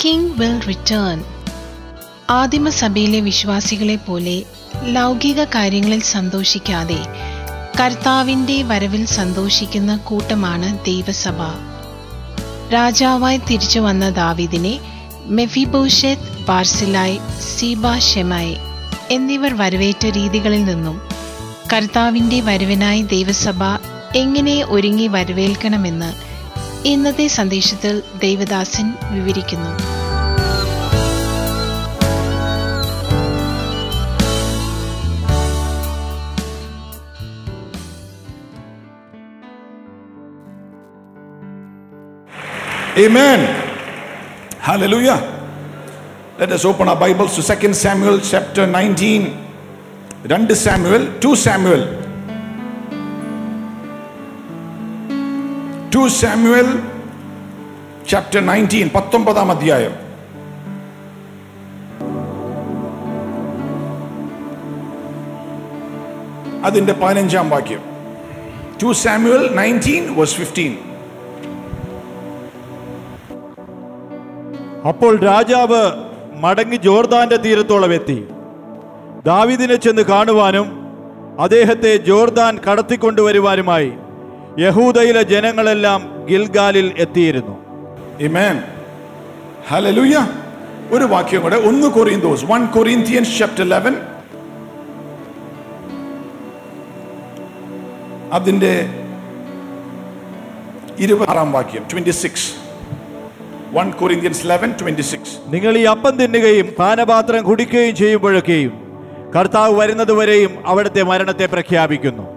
King will return ആദിമസഭയിലെ വിശ്വാസികളെ പോലെ ലൗകിക കാര്യങ്ങളിൽ സന്തോഷിക്കാതെ കർത്താവിൻ്റെ വരവിൽ സന്തോഷിക്കുന്ന കൂട്ടമാണ് ദൈവസഭ രാജാവായി തിരിച്ചു വന്ന ദാവിദിനെ മെഫിബോഷെത്ത് ബാർസിലായ് സീബ ഷെമായി എന്നിവർ വരവേറ്റ രീതികളിൽ നിന്നും കർത്താവിൻ്റെ വരവിനായി ദൈവസഭ എങ്ങനെ ഒരുങ്ങി വരവേൽക്കണമെന്ന് ഇന്നത്തെ സന്ദേശത്തിൽ ദൈവദാസൻ വിവരിക്കുന്നു Amen. Hallelujah. Let us open our Bibles to 2 Samuel chapter 19. 2 Samuel, 2 Samuel. 2 Samuel chapter 19, പത്തൊമ്പതാം അധ്യായം അതിന്റെ പതിനഞ്ചാം വാക്യം two Samuel nineteen verse fifteen അപ്പോൾ രാജാവ് മടങ്ങി ജോർദാന്റെ തീരത്തോളം എത്തി ദാവിദിനെ ചെന്ന് കാണുവാനും അദ്ദേഹത്തെ ജോർദാൻ കടത്തിക്കൊണ്ടുവരുവാനുമായി യഹൂദയിലെ ജനങ്ങളെല്ലാം ഗിൽഗാലിൽ എത്തിയിരുന്നു Amen. Hallelujah. ഒരു വാക്യം കൂടെ ഒന്ന് കൊറിയന്തോസ് വൺ കൊറിയന്ത്യൻസ് ചാപ്റ്റർ 11 അതിന്റെ ഇരുപതാറാം വാക്യം twenty six one Corinthians eleven twenty six നിങ്ങൾ ഈ അപ്പം തിന്നുകയും പാനപാത്രം കുടിക്കുകയും ചെയ്യുമ്പോഴൊക്കെയും കർത്താവ് വരുന്നതുവരെയും അവിടുത്തെ മരണത്തെ പ്രഖ്യാപിക്കുന്നു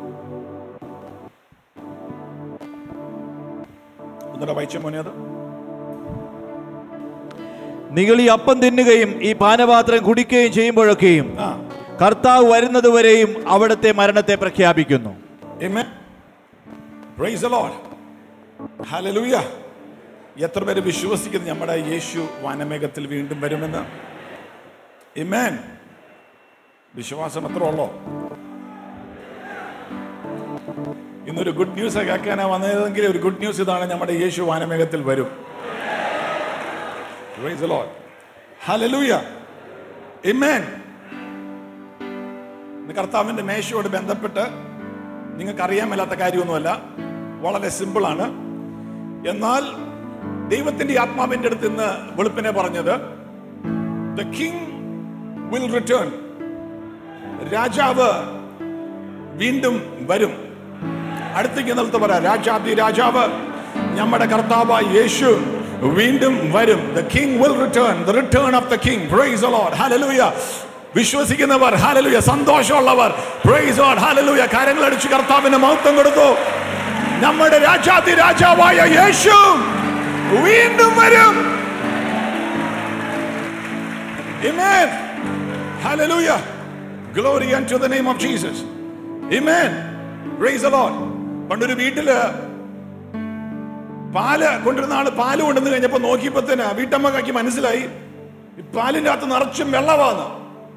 ഒന്നുകൂടെ വായിച്ച മോനെ അത് നിങ്ങൾ ഈ അപ്പം തിന്നുകയും ഈ പാനപാത്രം കുടിക്കുകയും ചെയ്യുമ്പോഴൊക്കെയും ആ കർത്താവ് വരുന്നതുവരെയും അവിടുത്തെ മരണത്തെ പ്രഖ്യാപിക്കുന്നു Amen. Praise the Lord. Hallelujah. എത്ര പേര് വിശ്വസിക്കുന്നു നമ്മുടെ യേശു വാനമേഘത്തിൽ വീണ്ടും വരുമെന്ന് Amen. വിശ്വാസം എത്ര ഉള്ളോ ഇന്നൊരു ഗുഡ് ന്യൂസ് കേൾക്കാനാ വന്നതെങ്കിൽ ഒരു ഗുഡ് ന്യൂസ് ഇതാണ് നമ്മുടെ യേശു വാനമേഘത്തിൽ വരും Praise the Lord. Hallelujah. Amen. ഇന്ന് കർത്താവിന്റെ മേശയോട് ബന്ധപ്പെട്ട് നിങ്ങൾക്ക് അറിയാൻ മേലാത്ത കാര്യമൊന്നുമല്ല വളരെ സിമ്പിളാണ് എന്നാൽ ദൈവത്തിന്റെ ആത്മാവിന്റെ അടുത്ത് ഇന്ന് വെളുപ്പിനെ പറഞ്ഞത് ദ കിങ് വിൽ റിട്ടേൺ രാജാവ് വീണ്ടും വരും അടുത്തേക്ക് നിർത്ത് പറ രാജാതി രാജാവ് നമ്മുടെ കർത്താവായ യേശു വീണ്ടും വരും the king will return the return of the king praise lord hallelujah വിശ്വസിക്കുന്നവർ ഹല്ലേലൂയ സന്തോഷമുള്ളവർ പ്രൈസ് ലോർഡ് ഹല്ലേലൂയ കരങ്ങൾ അടിച്ച് കർത്താവിന് മഹത്വം കൊടുത്തു നമ്മുടെ രാജാതി രാജാവായ യേശു വീണ്ടും വരും Amen. Hallelujah. Glory unto the name of Jesus. Amen. Praise the Lord. പണ്ടൊരു വീട്ടില് പാല് കൊണ്ടിരുന്ന ആള് പാല് കൊണ്ടുവന്ന് കഴിഞ്ഞപ്പോ നോക്കിയപ്പോ തന്നെ വീട്ടമ്മക്കാക്കി മനസ്സിലായി ഈ പാലിന്റെ അകത്ത് നിറച്ചും വെള്ളമാണ്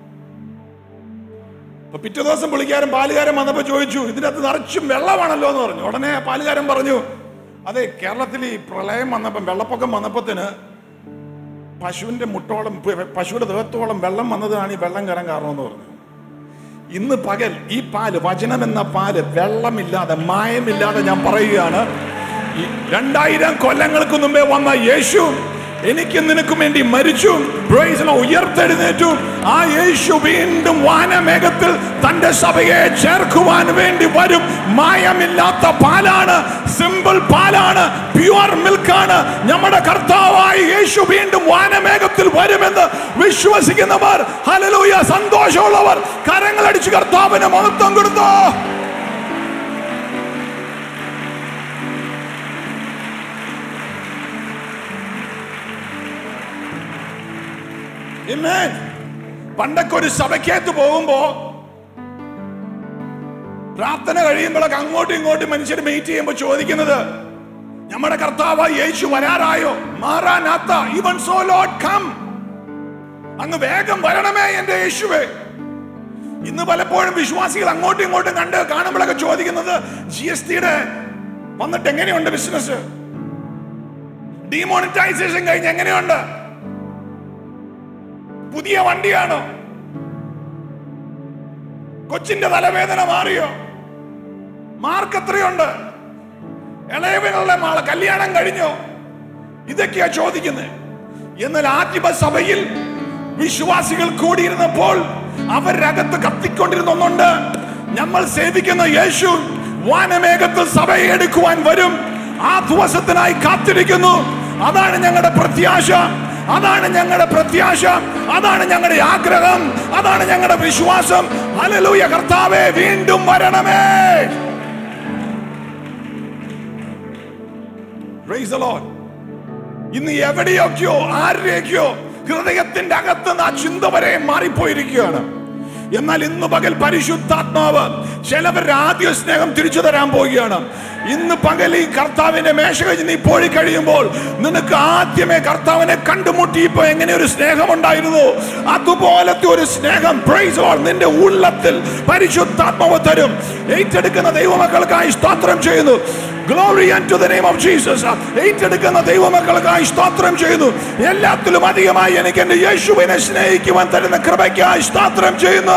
അപ്പൊ പിറ്റേ ദിവസം പുള്ളിക്കാരൻ പാലുകാരൻ വന്നപ്പോ ചോദിച്ചു ഇതിന്റെ അകത്ത് നിറച്ചും വെള്ളമാണല്ലോ എന്ന് പറഞ്ഞു ഉടനെ പാലുകാരൻ പറഞ്ഞു അതെ കേരളത്തിൽ ഈ പ്രളയം വന്നപ്പം വെള്ളപ്പൊക്കം വന്നപ്പത്തിന് പശുവിന്റെ മുട്ടോളം പ- പശുവിന്റെ ദേഹത്തോളം വെള്ളം വന്നതാണ് ഈ വെള്ളം കയറാൻ കാരണമെന്ന് പറഞ്ഞു ഇന്ന് പകൽ ഈ പാല് വചനം എന്ന പാല് വെള്ളമില്ലാതെ മായമില്ലാതെ ഞാൻ പറയുകയാണ് ഈ രണ്ടായിരം കൊല്ലങ്ങൾക്ക് മുമ്പേ വന്ന യേശു എനിക്ക് നിനക്കും വേണ്ടി മരിച്ചു Praise the Lord. ഉയർത്തെഴുന്നേറ്റു ആ യേശു വീണ്ടും വാനമേഘത്തിൽ തന്റെ സഭയെ ചേർക്കുവാൻ വേണ്ടി വരും മായമില്ലാത്ത പാലാണ് സിമ്പിൾ പാലാണ് പ്യുവർ മിൽക്കാണ് നമ്മുടെ കർത്താവായ യേശു വീണ്ടും വാനമേഘത്തിൽ വരുമെന്ന് വിശ്വസിക്കുന്നവർ ഹലലൂയ സന്തോഷമുള്ളവർ കരങ്ങളടിച്ച് കർത്താവിന് മഹത്വം കൊടുത്തോ Amen. പണ്ടൊക്കെ ഒരു സഭയ്ക്കകത്ത് പോകുമ്പോ പ്രാർത്ഥന കഴിയുമ്പോഴൊക്കെ അങ്ങോട്ടും ഇങ്ങോട്ടും മനുഷ്യർ മീറ്റ് ചെയ്യുമ്പോൾ ചോദിക്കുന്നത് നമ്മുടെ കർത്താവ് യേശു വരാറായോ മാറാനാത്ത ഇവൻ സോ ലോഡ് കം അങ്ങ് വേഗം വരണമേ എന്റെ യേശുവേ ഇന്ന് പലപ്പോഴും വിശ്വാസികൾ അങ്ങോട്ടും ഇങ്ങോട്ടും കണ്ട് കാണുമ്പോഴൊക്കെ ചോദിക്കുന്നത് ജി എസ് ടിയുടെ വന്നിട്ട് എങ്ങനെയുണ്ട് ബിസിനസ് ഡിമോണിറ്റൈസേഷൻ കഴിഞ്ഞ് എങ്ങനെയുണ്ട് പുതിയ വണ്ടിയാണോ കൊച്ചിന്റെ തലവേദന മാറിയോ മാർക്ക് എത്രയുണ്ട് ഇളയവനുള്ള മാള കല്യാണം കഴിഞ്ഞോ ഇതൊക്കെയാ ചോദിക്കുന്നത് എന്നാൽ ആദിമ സഭയിൽ വിശ്വാസികൾ കൂടിയിരുന്നപ്പോൾ അവരകത്ത് കത്തിക്കൊണ്ടിരുന്ന ഒന്നുണ്ട് നമ്മൾ സേവിക്കുന്ന യേശു വാനമേഘത്തിൽ സഭയെ എടുക്കുവാൻ വരും ആ ദിവസത്തിനായി കാത്തിരിക്കുന്നു അതാണ് ഞങ്ങളുടെ പ്രത്യാശ അതാണ് ഞങ്ങളുടെ പ്രത്യാശ അതാണ് ഞങ്ങളുടെ ആഗ്രഹം അതാണ് ഞങ്ങളുടെ വിശ്വാസം ഹല്ലേലൂയ കർത്താവേ വീണ്ടും വരണമേ Praise the Lord. ഇന്ന് എവിടെയൊക്കെയോ ആരുടെയൊക്കെയോ ഹൃദയത്തിന്റെ അകത്ത് ആ ചിന്ത വരെ മാറിപ്പോയിരിക്കുകയാണ് എന്നാൽ ഇന്ന് പകൽ പരിശുദ്ധാത്മാവ് ചിലവരുടെ ആദ്യ സ്നേഹം തിരിച്ചു തരാൻ പോവുകയാണ് ഇന്ന് പകൽ ഈ കർത്താവിന്റെ മേശ കഴിഞ്ഞ് നീ പോയി കഴിയുമ്പോൾ നിനക്ക് ആദ്യമേ കർത്താവിനെ കണ്ടുമുട്ടിയപ്പോ എങ്ങനെ ഒരു സ്നേഹം ഉണ്ടായിരുന്നു അതുപോലത്തെ ഒരു സ്നേഹം praise the Lord, നിന്റെ ഉള്ളത്തിൽ പരിശുദ്ധാത്മാവ് തരും ഏറ്റെടുക്കുന്ന ദൈവമക്കൾക്കായി സ്തോത്രം ചെയ്യുന്നു glory to the name of Jesus ഏറ്റെടുക്കുന്ന ദൈവമക്കൾക്കായി സ്തോത്രം ചെയ്യുന്നു എല്ലാത്തിലും അധികമായി എനിക്ക് എന്റെ യേശുവിനെ സ്നേഹിക്കുവാൻ തരുന്ന കൃപയ്ക്കായി സ്തോത്രം ചെയ്യുന്നു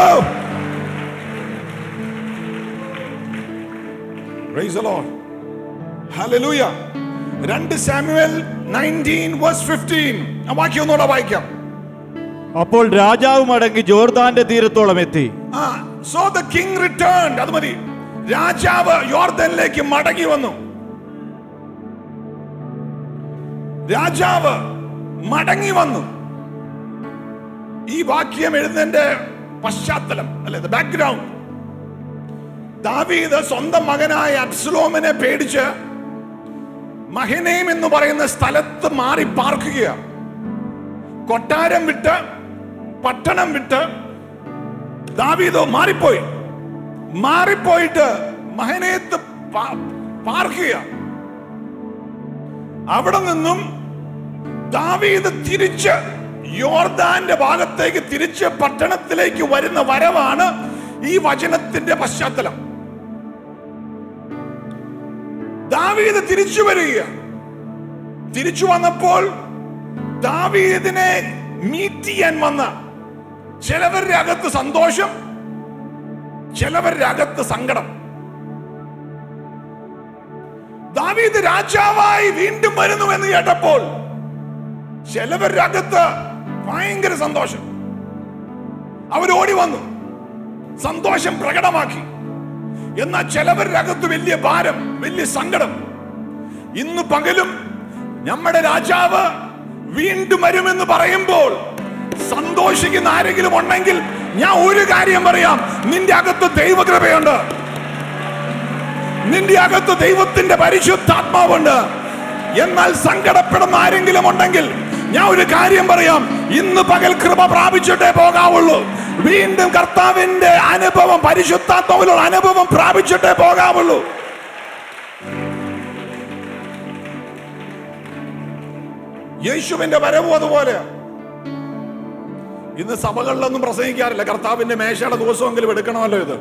Praise the Lord. Hallelujah. രണ്ട് സാമുവൽ 19 verse 15 ആ വാക്യം ഒന്നുകൂടെ വായിക്കാം അപ്പോൾ രാജാവ് മടങ്ങി ജോർദാന്റെ തീരത്തോളം എത്തി ആ സോ ദ കിങ് റിട്ടേൺ അത് മതി രാജാവ് യോർദനിലേക്ക് മടങ്ങി വന്നു രാജാവ് മടങ്ങി വന്നു ഈ വാക്യം എഴുതുന്നതിന്റെ പശ്ചാത്തലം അല്ലെ ബാക്ക്ഗ്രൗണ്ട് ദാവീദ് സ്വന്തം മകനായ അബ്സലോമിനെ പേടിച്ച് മഹനേം എന്ന് പറയുന്ന സ്ഥലത്ത് മാറി പാർക്കുകയാണ് കൊട്ടാരം വിട്ട് പട്ടണം വിട്ട് ദാവീദോ മാറിപ്പോയി മാറിപ്പോയിട്ട് മഹനേത്ത് പാ- പാർക്കുക അവിടെ നിന്നും ദാവീദ് തിരിച്ച് യോർദാന്റെ ഭാഗത്തേക്ക് തിരിച്ച് പട്ടണത്തിലേക്ക് വരുന്ന വരവാണ് ഈ വചനത്തിന്റെ പശ്ചാത്തലം ദാവീദ് തിരിച്ചു വരിക തിരിച്ചു വന്നപ്പോൾ ദാവീദിനെ മീറ്റ് ചെയ്യാൻ വന്ന ചിലവരുടെ അകത്ത് സന്തോഷം ചിലവരുടെ അകത്ത് സങ്കടം ദാവീദ് രാജാവായി വീണ്ടും വരുന്നു എന്ന് കേട്ടപ്പോൾ ചിലവരുടെ അകത്ത് ഭയങ്കര സന്തോഷം അവരോടി വന്നു സന്തോഷം പ്രകടമാക്കി എന്നാൽ ചിലവരുടെ അകത്ത് വലിയ ഭാരം വലിയ സങ്കടം ഇന്ന് പകലും നമ്മുടെ രാജാവ് വീണ്ടും വരുമെന്ന് പറയുമ്പോൾ സന്തോഷിക്കുന്ന ആരെങ്കിലും ഉണ്ടെങ്കിൽ ഞാൻ ഒരു കാര്യം പറയാം നിന്റെ അകത്ത് ദൈവകൃപയുണ്ട് നിന്റെ അകത്ത് ദൈവത്തിന്റെ പരിശുദ്ധാത്മാവുണ്ട് എന്നാൽ സങ്കടപ്പെടുന്ന ആരെങ്കിലും ഉണ്ടെങ്കിൽ ഞാൻ ഒരു കാര്യം പറയാം ഇന്ന് പകൽ കൃപ പ്രാപിച്ചിട്ടേ പോകാവുള്ളൂ വീണ്ടും കർത്താവിന്റെ അനുഭവം പരിശുദ്ധാത്മാവിലുള്ള അനുഭവം പ്രാപിച്ചിട്ടേ പോകാവുള്ളൂ യേശുവിന്റെ വരവും അതുപോലെ ഇന്ന് സഭകളിലൊന്നും പ്രസംഗിക്കാറില്ല കർത്താവിന്റെ മേശയുടെ ദിവസമെങ്കിലും എടുക്കണമല്ലോ ഇത്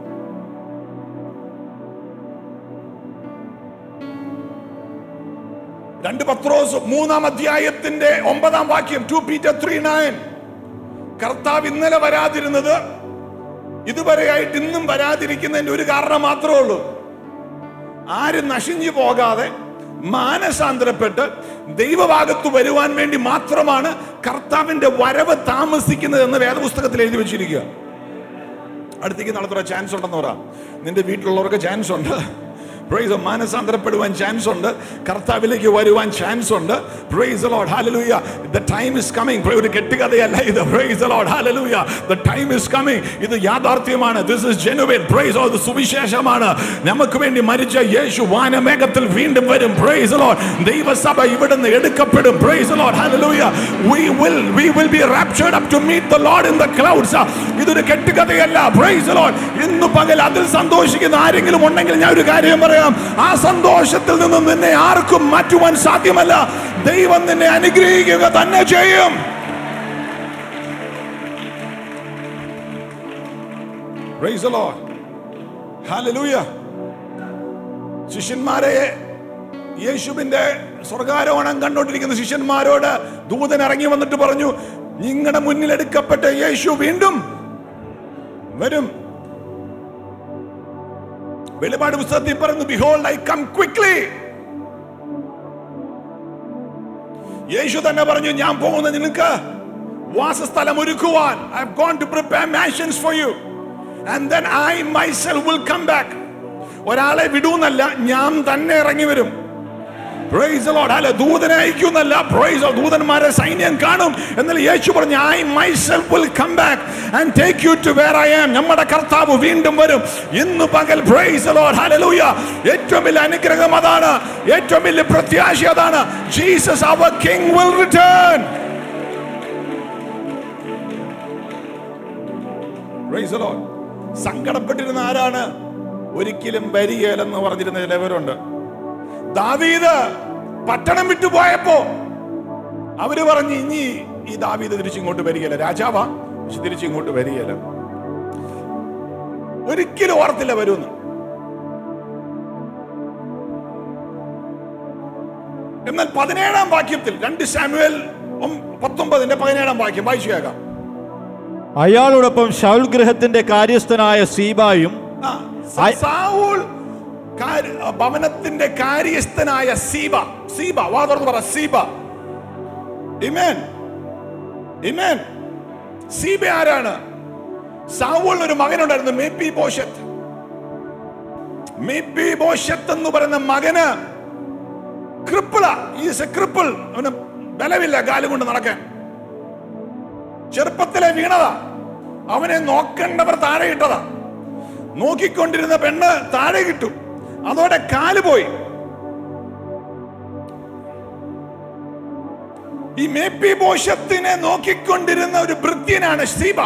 രണ്ട് പത്രോസ് മൂന്നാം അധ്യായത്തിന്റെ ഒമ്പതാം വാക്യം ടു പീറ്റർ ത്രീ നയൻ കർത്താവ് ഇന്നലെ വരാതിരുന്നത് ഇതുവരെയായിട്ട് ഇന്നും വരാതിരിക്കുന്നതിന്റെ ഒരു കാരണം മാത്രമേ ഉള്ളൂ ആരും നശിഞ്ഞു പോകാതെ മാനസാന്തരപ്പെട്ട് ദൈവഭാഗത്ത് വരുവാൻ വേണ്ടി മാത്രമാണ് കർത്താവിന്റെ വരവ് താമസിക്കുന്നത് എന്ന് വേദപുസ്തകത്തിൽ എഴുതി വെച്ചിരിക്കുക അടുത്തേക്ക് നടത്തുന്ന ചാൻസ് ഉണ്ടെന്ന് പറ നിന്റെ വീട്ടിലുള്ളവർക്ക് ചാൻസ് ഉണ്ട് പ്രൈസ് മാനസാന്തരപ്പെടുവാൻ ചാൻസ് ഉണ്ട് കർത്താവിലേക്ക് വരുവാൻ ചാൻസ് ഉണ്ട് praise lord hallelujah the time is coming ഒരു കെട്ടുകഥയല്ല ഇത് praise lord hallelujah the time is coming ഇത് യാഥാർത്ഥ്യമാണ് ദിസ് ഇസ് ജെനുവിൻ പ്രൈസ് ഓ സുവിശേഷമാണ് നമുക്ക് വേണ്ടി മരിച്ച യേശു വാനമേഘത്തിൽ വീണ്ടും വരും പ്രൈസ് ലോഡ് ദൈവസഭ ഇവിടുന്ന് എടുക്കപ്പെടും praise lord hallelujah we will we will be raptured up to meet the lord in the clouds ഇതൊരു കെട്ടുകഥയല്ല പ്രൈസ് ലോഡ് ഇന്ന് പകൽ അതിൽ സന്തോഷിക്കുന്ന ആരെങ്കിലും ഉണ്ടെങ്കിൽ ഞാൻ ഒരു കാര്യം പറയാം ആ സന്തോഷത്തിൽ നിന്ന് നിന്നെ ആർക്കും മാറ്റുവാൻ സാധ്യമല്ല ദൈവം നിന്നെ അനുഗ്രഹിക്കുക തന്നെ ചെയ്യും Praise the Lord. Hallelujah. ശിഷ്യന്മാരെ യേശുവിന്റെ സ്വർഗാരോഹണം കണ്ടുകൊണ്ടിരിക്കുന്ന ശിഷ്യന്മാരോട് ദൂതൻ ഇറങ്ങി വന്നിട്ട് പറഞ്ഞു നിങ്ങളുടെ മുന്നിൽ എടുക്കപ്പെട്ട യേശു വീണ്ടും വരും വെളിപാട് പുസ്തകത്തിൽ പറയുന്നു ബിഹോൾഡ് ഐ കം ക്വിക്ലി യേശു തന്നെ പറഞ്ഞു ഞാൻ പോകുന്ന നിനക്ക് വാസസ്ഥലം ഒരുക്കുവാൻ I have gone to prepare mansions for you and then I myself will come back ഒരാളെ വിടൂന്നല്ല ഞാൻ തന്നെ ഇറങ്ങി വരും Praise the Lord. അല്ല ദൂതനെ അയക്കുന്നല്ല Praise the Lord. ദൂതന്മാരെ സൈന്യം കാണും എന്നാൽ യേശു പറഞ്ഞു I myself will come back and take you to where I am നമ്മുടെ കർത്താവ് വീണ്ടും വരും ഇന്ന് പകൽ Praise the Lord. Hallelujah. ഏറ്റവും വലിയ അനുഗ്രഹം അതാണ് ഏറ്റവും വലിയ പ്രത്യാശ അതാണ് Jesus our king will return Praise the Lord. സങ്കടപ്പെട്ടിരുന്ന ആരാണ് ഒരിക്കലും വരികയില്ലെന്ന് പറഞ്ഞിരുന്ന ചിലവരുണ്ട് ദാവീദ് പട്ടണം വിട്ടു പോയപ്പോ അവര് പറഞ്ഞു ഇനി ഈ ദാവീദ് തിരിച്ചിങ്ങോട്ട് വരികയില്ല രാജാവാ പക്ഷെ തിരിച്ചിങ്ങോട്ട് വരികയില്ല ഒരിക്കലും ഓർത്തില്ല വരുമെന്ന് എന്നാൽ പതിനേഴാം വാക്യത്തിൽ രണ്ട് സാമുവേൽ ഒം- പത്തൊമ്പതിന്റെ പതിനേഴാം വാക്യം വായിച്ചു കേൾക്കാം അയാളോടൊപ്പം ശൗൽ ഗൃഹത്തിന്റെ കാര്യസ്ഥനായ സീബായും ആ, സ- സാവൂൾ കാര്- ഭവനത്തിന്റെ കാര്യസ്ഥനായ സീബ സീബ വാ തുറന്ന് പറ സീബ ഇമേൻ ഇമേൻ സീബ ആരാണ് സാവൂളിന് ഒരു മകനുണ്ടായിരുന്നു മേപ്പി ബോഷത്ത് മേപ്പി ബോഷത്ത് എന്ന് പറയുന്ന മകന് ക്രിപ്പിള ഈസ് എ ക്രിപ്പിൾ അവന് ബലമില്ല കാലും കൊണ്ട് നടക്കാൻ ചെറുപ്പത്തിലെ വീണതാ അവനെ നോക്കേണ്ടവർ താഴെ ഇട്ടതാ നോക്കിക്കൊണ്ടിരുന്ന പെണ്ണ് താഴെ കിട്ടും അതോടെ കാല് പോയി ഈ മേപ്പി ബോഷത്തിനെ നോക്കിക്കൊണ്ടിരുന്ന ഒരു ഭൃത്യനാണ് സീബ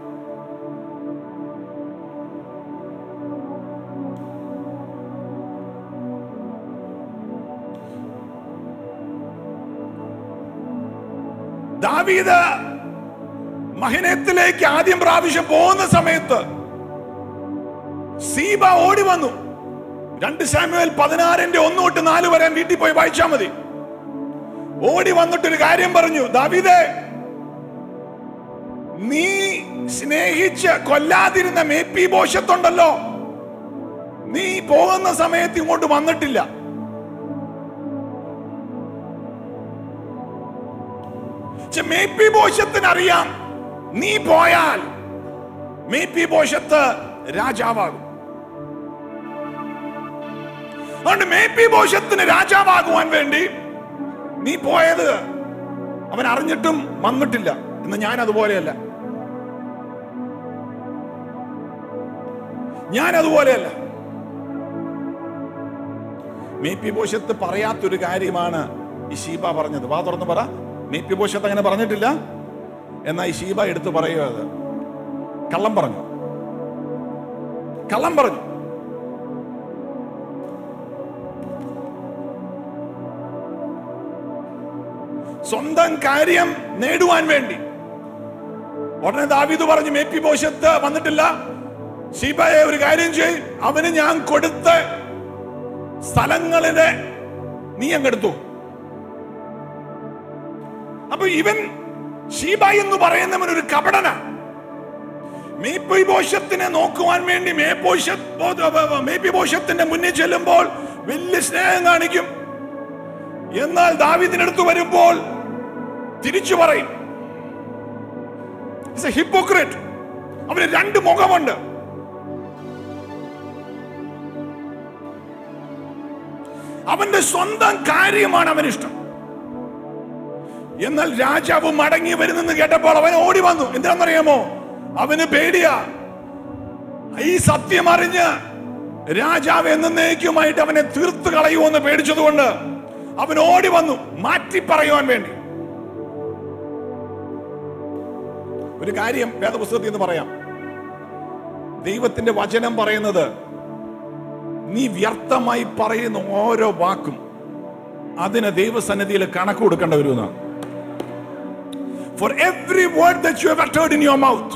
ദാവീദ് മഹിനത്തിലേക്ക് ആദ്യം പ്രാവശ്യം പോകുന്ന സമയത്ത് സീബ ഓടി വന്നു രണ്ട് സാമുവേൽ പതിനാറിന്റെ ഒന്ന് തൊട്ട് നാല് വരെ വീട്ടിൽ പോയി വായിച്ചാൽ മതി ഓടി വന്നിട്ടൊരു കാര്യം പറഞ്ഞു ദാവീദേ നീ സ്നേഹിച്ച് കൊല്ലാതിരുന്ന മേപ്പി ബോഷത്തുണ്ടല്ലോ നീ പോകുന്ന സമയത്ത് ഇങ്ങോട്ട് വന്നിട്ടില്ല പക്ഷെ മേപ്പി ബോഷത്തിന് അറിയാം നീ പോയാൽ മേപ്പി ബോഷത്ത് രാജാവാകും അതുകൊണ്ട് മേപ്പി ബോഷത്തിന് രാജാവാകുവാൻ വേണ്ടി നീ പോയത് അവൻ അറിഞ്ഞിട്ടും വന്നിട്ടില്ല എന്ന് ഞാൻ അതുപോലെയല്ല ഞാൻ അതുപോലെയല്ല മേപ്പി ബോഷത്ത് പറയാത്തൊരു കാര്യമാണ് ഈ ഷീബ പറഞ്ഞത് വാ തുറന്ന് പറ മേപ്പി ബോഷത്ത് അങ്ങനെ പറഞ്ഞിട്ടില്ല എന്നാ ഈ ഷീബ എടുത്ത് പറയുക അത് കള്ളം പറഞ്ഞു കള്ളം പറഞ്ഞു സ്വന്തം കാര്യം നേടുവാൻ വേണ്ടി ഉടനെ ദാവീദ് പറഞ്ഞു മേപ്പി ബോഷത്ത് വന്നിട്ടില്ല ഷീബയെ ഒരു കാര്യം ചെയ് അവന് ഞാൻ കൊടുത്ത സ്ഥലങ്ങളിലെ നീ അങ്ങെടുത്തു അപ്പൊ ഇവൻ ഷീബ എന്ന് പറയുന്നവൻ ഒരു കപടന മേപ്പിബോഷത്തിനെ നോക്കുവാൻ വേണ്ടി മേപ്പിബോഷത്തിന്റെ മുന്നിൽ ചെല്ലുമ്പോൾ വലിയ സ്നേഹം കാണിക്കും എന്നാൽ ദാവീദിനടുത്ത് വരുമ്പോൾ തിരിച്ചു പറയും ഹിപ്പോക്രറ്റ് അവന് രണ്ട് മുഖമുണ്ട് അവന്റെ സ്വന്തം കാര്യമാണ് അവന് ഇഷ്ടം എന്നാൽ രാജാവ് മടങ്ങി വരുന്നെന്ന് കേട്ടപ്പോൾ അവൻ ഓടി വന്നു എന്താണെന്നറിയാമോ അവന് പേടിയാ ഈ സത്യം അറിഞ്ഞ് രാജാവ് എന്നേക്കുമായിട്ട് അവനെ തീർത്ത് കളയുമെന്ന് പേടിച്ചതുകൊണ്ട് അവൻ ഓടി വന്നു മാറ്റി പറയുവാൻ വേണ്ടി ഒരു കാര്യം വേദപുസ്തകത്തിൽ നിന്ന് പറയാം ദൈവത്തിന്റെ വചനം പറയുന്നത് നീ വ്യർത്ഥമായി പറയുന്ന ഓരോ വാക്കും അതിന് ദൈവസന്നിധിയിൽ കണക്ക് കൊടുക്കേണ്ട വരുമെന്നാണ് for every word that you have uttered in your mouth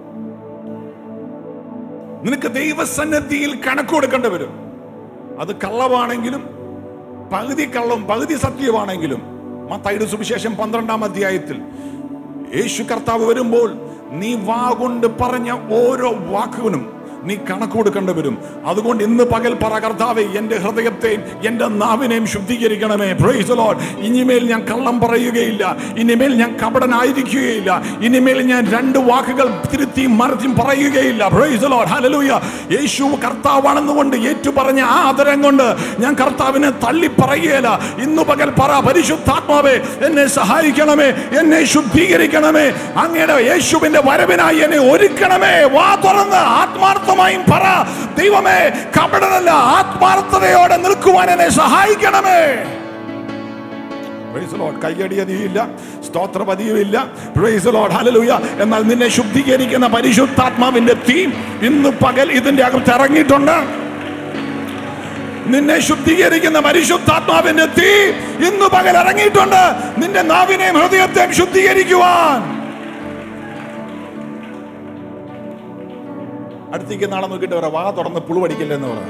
നിനക്ക് ദൈവസന്നിധിയിൽ കണക്ക് കൊടുക്കേണ്ടി വരും അത് കള്ളവാണെങ്കിലും പകുതി കള്ളം പകുതി സത്യമാണെങ്കിലും മത്തായിയുടെ സുവിശേഷം പന്ത്രണ്ടാം അധ്യായത്തിൽ യേശു കർത്താവ് വരുമ്പോൾ നീ വാ കൊണ്ട് പറഞ്ഞ ഓരോ വാക്കുകളും നീ കണക്ക് കൊടുക്കേണ്ടി വരും അതുകൊണ്ട് ഇന്ന് പകൽ പറ കർത്താവെ എന്റെ ഹൃദയത്തെയും എന്റെ നാവിനെയും ശുദ്ധീകരിക്കണമേ പ്രൈസ് ലോഡ് ഇനിമേൽ ഞാൻ കള്ളം പറയുകയില്ല ഇനിമേൽ ഞാൻ കപടനായിരിക്കുകയില്ല ഇനിമേൽ ഞാൻ രണ്ട് വാക്കുകൾ തിരുത്തിയും മറിച്ചും പറയുകയില്ല പ്രൈസ് ലോഡ് ഹല്ലേലൂയ യേശു കർത്താവാണെന്നുകൊണ്ട് ഏറ്റു പറഞ്ഞ ആ ആദരം കൊണ്ട് ഞാൻ കർത്താവിനെ തള്ളി പറയുകയില്ല ഇന്ന് പകൽ പറ പരിശുദ്ധാത്മാവേ എന്നെ സഹായിക്കണമേ എന്നെ ശുദ്ധീകരിക്കണമേ അങ്ങയുടെ യേശുവിന്റെ വരവിനായി എന്നെ ഒരുക്കണമേ വാ തുറന്ന് ആത്മാർത്ഥമായും പറ ദൈവമേ കപടനല്ല ആത്മാർത്ഥതയോടെ നിൽക്കുവാൻ എന്നെ സഹായിക്കണമേ Praise the Lord. കയ്യടിയതിയില്ല സ്തോത്രപതിയുമില്ല പ്രൈസ് ലോഡ് ഹല്ലേലൂയ എന്നാൽ നിന്നെ ശുദ്ധീകരിക്കുന്ന പരിശുദ്ധാത്മാവിന്റെ തീ ഇന്ന് പകൽ ഇതിന്റെ അകത്ത് ഇറങ്ങിയിട്ടുണ്ട് നിന്നെ ശുദ്ധീകരിക്കുന്ന പരിശുദ്ധാത്മാവിന്റെ തീ ഇന്ന് പകൽ ഇറങ്ങിയിട്ടുണ്ട് നിന്റെ നാവിനെയും ഹൃദയത്തെയും ശുദ്ധീകരിക്കുവാൻ അടുത്തേക്ക് നാളെ നോക്കിയിട്ട് പറ വാ തുറന്ന് പുളു പഠിക്കില്ലെന്ന് പറ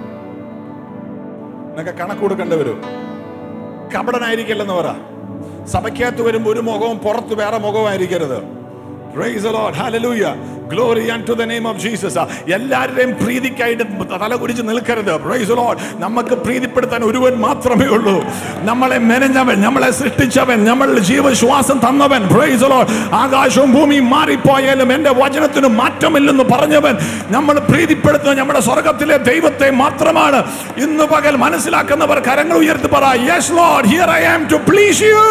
നിനക്ക് കണക്ക് കൊടുക്കേണ്ടി വരും കപടനായിരിക്കില്ലെന്ന് പറ സഭയ്ക്കകത്ത് വരുമ്പോൾ ഒരു മുഖവും പുറത്ത് വേറെ മുഖമായിരിക്കരുത് Praise the Lord. Hallelujah. Glory unto the name of Jesus. എല്ലാവരുടെയും പ്രീതിക്കായിട്ട് തല കുരിച്ച് നിൽക്കരുത് Praise the Lord. നമുക്ക് പ്രീതിപ്പെടുത്താൻ ഒരുവൻ മാത്രമേ ഉള്ളൂ നമ്മളെ മെനഞ്ഞവൻ നമ്മളെ സൃഷ്ടിച്ചവൻ നമ്മളുടെ ജീവശ്വാസം തന്നവൻ Praise the Lord. ആകാശവും ഭൂമിയും മാറിപ്പോയാലും എന്റെ വചനത്തിന് മാറ്റമില്ലെന്ന് പറഞ്ഞവൻ നമ്മൾ പ്രീതിപ്പെടുത്തുന്ന നമ്മുടെ സ്വർഗത്തിലെ ദൈവത്തെ മാത്രമാണ് ഇന്ന് പകൽ മനസ്സിലാക്കുന്നവർ കരങ്ങൾ ഉയർത്തി പറ yes lord here I am to please you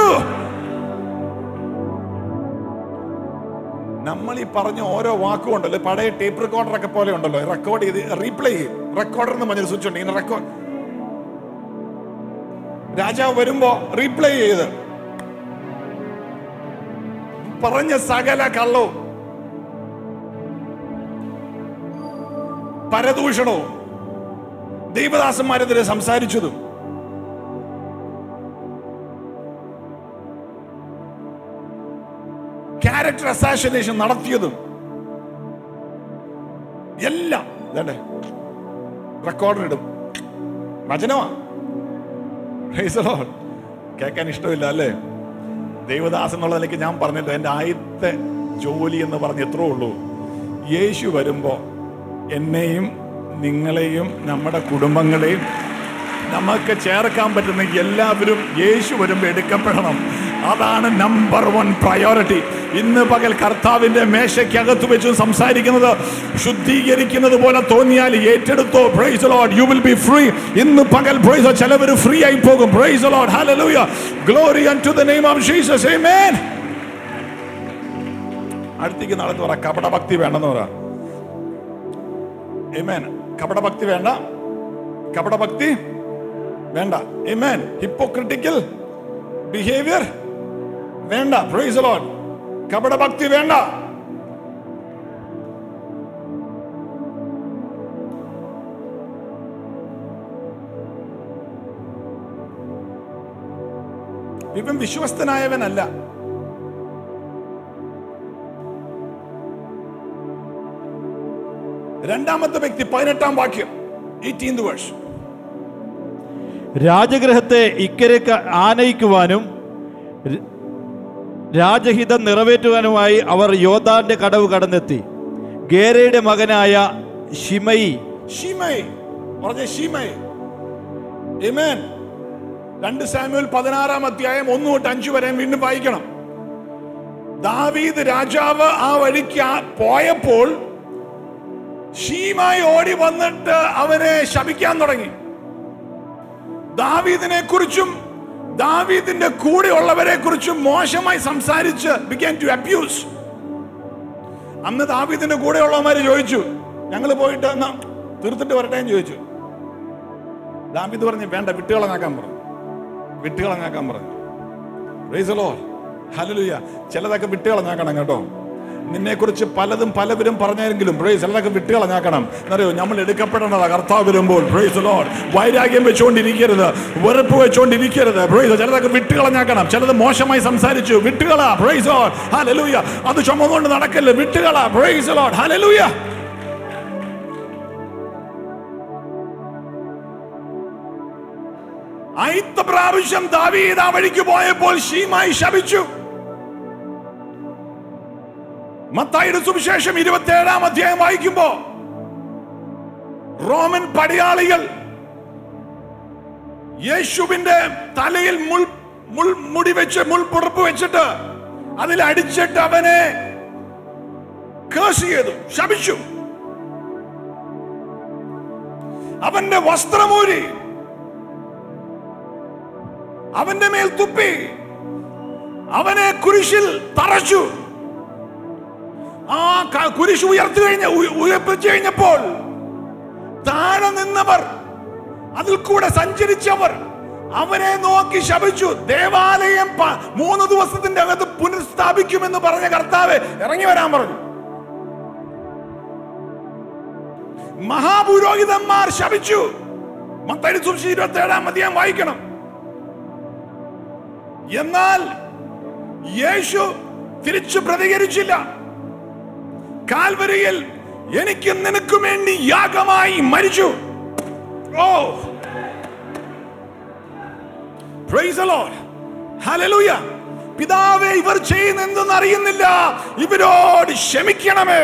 നമ്മൾ ഈ പറഞ്ഞ ഓരോ വാക്കും ഉണ്ടല്ലോ പഴയ ടേപ്പ് റെക്കോർഡർ ഒക്കെ പോലെ ഉണ്ടല്ലോ റെക്കോർഡ് ചെയ്ത് റീപ്ലേ ചെയ്യും റെക്കോർഡർ എന്ന് പറഞ്ഞൊരു സ്വിച്ച് ഉണ്ട് ഇങ്ങനെ റെക്കോർഡ് രാജാവ് വരുമ്പോ റീപ്ലേ ചെയ്ത് പറഞ്ഞ സകല കള്ളവും പരദൂഷണവും ദൈവദാസന്മാരെതിരെ സംസാരിച്ചതും ക്യാരക്ടർ അസാസിനേഷൻ നടത്തിയതും എല്ലാം ഇതേ റെക്കോർഡർ ഇടും വചനമാ Praise the Lord. കേൾക്കാൻ ഇഷ്ടമില്ല അല്ലേ ദൈവദാസ് എന്നുള്ള നിലയ്ക്ക് ഞാൻ പറഞ്ഞല്ലോ എൻ്റെ ആദ്യത്തെ ജോലി എന്ന് പറഞ്ഞ് എത്രേ ഉള്ളൂ യേശു വരുമ്പോ എന്നെയും നിങ്ങളെയും നമ്മുടെ കുടുംബങ്ങളെയും നമുക്ക് ചേർക്കാൻ പറ്റുന്ന എല്ലാവരും യേശു വരുമ്പോൾ എടുക്കപ്പെടണം അതാണ് നമ്പർ വൺ പ്രയോറിറ്റി ഇന്ന് പകൽ കർത്താവിന്റെ മേശയ്ക്കകത്ത് വെച്ച് സംസാരിക്കുന്നത് ശുദ്ധീകരിക്കുന്നത് പോലെ തോന്നിയാൽ ഏറ്റെടുത്തോ praise lord you will be free ഇന്ന് പകൽ പ്രൈസ് ചിലവർ ഫ്രീ ആയി പോകും praise load hallelujah glory to the name of Jesus amen അടുത്തേക്ക് നടന്നു പറ കപടഭക്തി വേണ്ടെന്ന് പറ ആമേൻ കപടഭക്തി വേണ്ട കപടഭക്തി വേണ്ട ആമേൻ ഹിപ്പോക്രിറ്റിക്കൽ ബിഹേവിയർ വേണ്ട പ്രൈസ് ലോഡ് കപടഭക്തി വേണ്ട ഇവൻ വിശ്വസ്തനായവനല്ല രണ്ടാമത്തെ വ്യക്തി പതിനെട്ടാം വാക്യം എയ്റ്റീൻത് വേഴ്സ് രാജഗ്രഹത്തെ ഇക്കരക്ക് ആനയിക്കുവാനും ര- രാജഹിതം നിറവേറ്റുവാനുമായി അവർ യോദ്ധാന്റെ കടവ് കടന്നെത്തി ഗേരയുടെ മകനായ ഷിമയി ഷീമൈ പറഞ്ഞ ഷീമൈ Amen. രണ്ട് സാമുവൽ പതിനാറാം അധ്യായം ഒന്ന് തൊട്ട് അഞ്ചു വരെ വീണ്ടും വായിക്കണം ദാവീദ് രാജാവ് ആ വഴിക്ക് ആ- പോയപ്പോൾ ഷീമായി ഓടി വന്നിട്ട് അവനെ ശപിക്കാൻ തുടങ്ങി ദാവീദിനെ കുറിച്ചും ദാവീദിന്റെ കൂടെയുള്ളവരെ കുറിച്ചും മോശമായി സംസാരിച്ച് ബിഗാൻ ടു അബ്യൂസ് അന്ന് ദാവീദിന്റെ കൂടെയുള്ളവന്മാര് ചോദിച്ചു ഞങ്ങൾ പോയിട്ട് എന്നാ തീർത്തിട്ട് വരട്ടെ എന്ന് ചോദിച്ചു ദാവീദ് പറഞ്ഞു വേണ്ട വിട്ടുകളഞ്ഞാക്കാൻ പറഞ്ഞു വിട്ടുകളഞ്ഞാക്കാൻ പറഞ്ഞു റൈസലോ ഹലലുയ ചിലതൊക്കെ വിട്ടുകളഞ്ഞാക്കണം കേട്ടോ നിന്നെ കുറിച്ച് പലതും പലവരും പറഞ്ഞെങ്കിലും പ്രൈസ് ചിലതൊക്കെ വിട്ടുകളഞ്ഞാക്കണം എന്നറിയോ നമ്മൾ എടുക്കപ്പെടേണ്ടതാ കർത്താവ് വരുമ്പോൾ പ്രൈസ് ലോഡ് വൈരാഗ്യം വെച്ചുകൊണ്ടിരിക്കരുത് വെറുപ്പ് വെച്ചുകൊണ്ടിരിക്കരുത് പ്രൈസ് ചിലതൊക്കെ വിട്ടുകളഞ്ഞാക്കണം ചിലത് മോശമായി സംസാരിച്ചു വിട്ടുകള പ്രൈസ് ലോഡ് ഹലലൂയ അത് ചുമന്നുകൊണ്ട് നടക്കല്ലേ വിട്ടുകള പ്രൈസ് ലോഡ് ഹലലൂയ ആയിത്ത പ്രാവശ്യം ദാവീദ് ആ വഴിക്ക് പോയപ്പോൾ ഷീമായി ശപിച്ചു മത്തായിയുടെ സുവിശേഷം ഇരുപത്തി ഏഴാം അധ്യായം വായിക്കുമ്പോ റോമൻ പടയാളികൾ യേശുവിന്റെ തലയിൽ മുൾ മുൾ മുടി വെച്ച് മുൾപുറപ്പ് വെച്ചിട്ട് അതിൽ അടിച്ചിട്ട് അവനെ കേസ് ചെയ്തു ശപിച്ചു അവന്റെ വസ്ത്രമൂരി അവന്റെ മേൽ തുപ്പി അവനെ കുരിശിൽ തറച്ചു ആ ക- കുരിശ് ഉയർത്തു കഴിഞ്ഞ ഉയ- ഉയർപ്പിച്ചു കഴിഞ്ഞപ്പോൾ താഴെ നിന്നവർ അതിൽ കൂടെ സഞ്ചരിച്ചവർ അവനെ നോക്കി ശപിച്ചു ദേവാലയം പ- മൂന്ന് ദിവസത്തിന്റെ അകത്ത് പുനഃസ്ഥാപിക്കുമെന്ന് പറഞ്ഞ കർത്താവ് ഇറങ്ങി വരാൻ പറഞ്ഞു മഹാപുരോഹിതന്മാർ ശപിച്ചു മത്തടി സുവിശേഷം ഇരുപത്തി ഏഴാം അധ്യായം വായിക്കണം എന്നാൽ യേശു തിരിച്ചു പ്രതികരിച്ചില്ല കാൽവരിയിൽ എനിക്കും നിനക്കും വേണ്ടി യാഗമായി മരിച്ചു ഓ Praise the Lord. Hallelujah. പിതാവേ ഇവർ ചെയ്യുന്ന എന്തെന്ന് അറിയുന്നില്ല ഇവരോട് ക്ഷമിക്കണമേ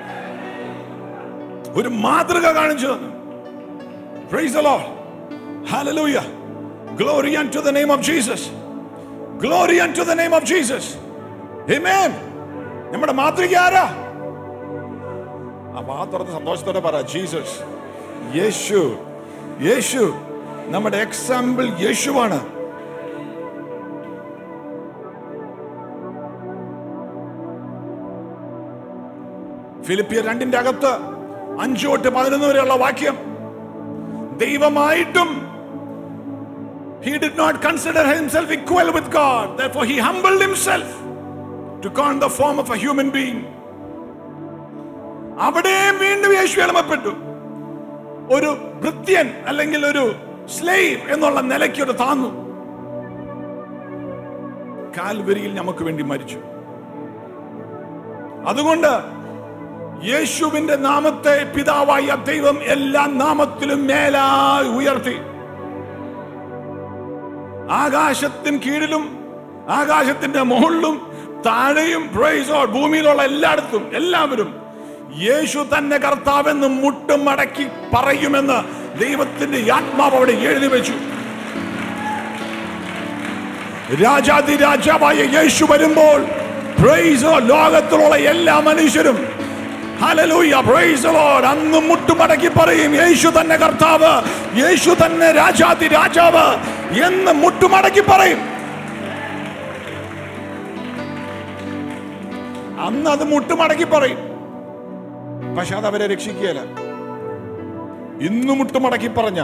ഒരു മാതൃക കാണിച്ചു തന്നു Praise the Lord. Hallelujah. Glory unto the name of Jesus. Glory unto the name of Jesus. Amen. നമ്മുടെ മാതൃക ആരാ ആ വാ തുറന്ന് സന്തോഷത്തോടെ പറ ജീസസ് യേശു യേശു നമ്മുടെ എക്സാമ്പിൾ യേശുവാണ് ഫിലിപ്പിയർ രണ്ടിന്റെ അകത്ത് അഞ്ചു തൊട്ട് പതിനൊന്ന് വരെയുള്ള വാക്യം ദൈവമായിട്ടും he did not consider himself equal with God therefore he humbled himself took on the form of a human being അവിടെയും വീണ്ടും യേശു എളിമപ്പെട്ടു ഒരു ഭൃത്യൻ അല്ലെങ്കിൽ ഒരു സ്ലേവ് എന്നുള്ള നിലയ്ക്ക് ഒരു താന്നു കാൽവരിയിൽ നമുക്ക് വേണ്ടി മരിച്ചു അതുകൊണ്ട് യേശുവിന്റെ നാമത്തെ പിതാവായ ദൈവം എല്ലാ നാമത്തിലും മേലായി ഉയർത്തി ആകാശത്തിന് കീഴിലും ആകാശത്തിന്റെ മുകളിലും താഴെയും praise God, ഭൂമിയിലുള്ള എല്ലായിടത്തും എല്ലാവരും യേശു തന്നെ കർത്താവെന്ന് മുട്ടും മടക്കി പറയുമെന്ന് ദൈവത്തിന്റെ ആത്മാവ് അവിടെ എഴുതി വെച്ചു രാജാതി രാജാവായ യേശു വരുമ്പോൾ praise God, ലോകത്തിലുള്ള എല്ലാ മനുഷ്യരും ഹല്ലേലൂയ praise the Lord അന്ന് മുട്ടുമടക്കി പറയും യേശു തന്നെ കർത്താവ് യേശു തന്നെ രാജാതി രാജാവ് എന്ന് മുട്ടുമടക്കി പറയും അന്ന് അത് മുട്ടുമടക്കി പറയും പക്ഷെ അത് അവരെ രക്ഷിക്കുകയില്ല ഇന്ന് മുട്ടുമടക്കി പറഞ്ഞ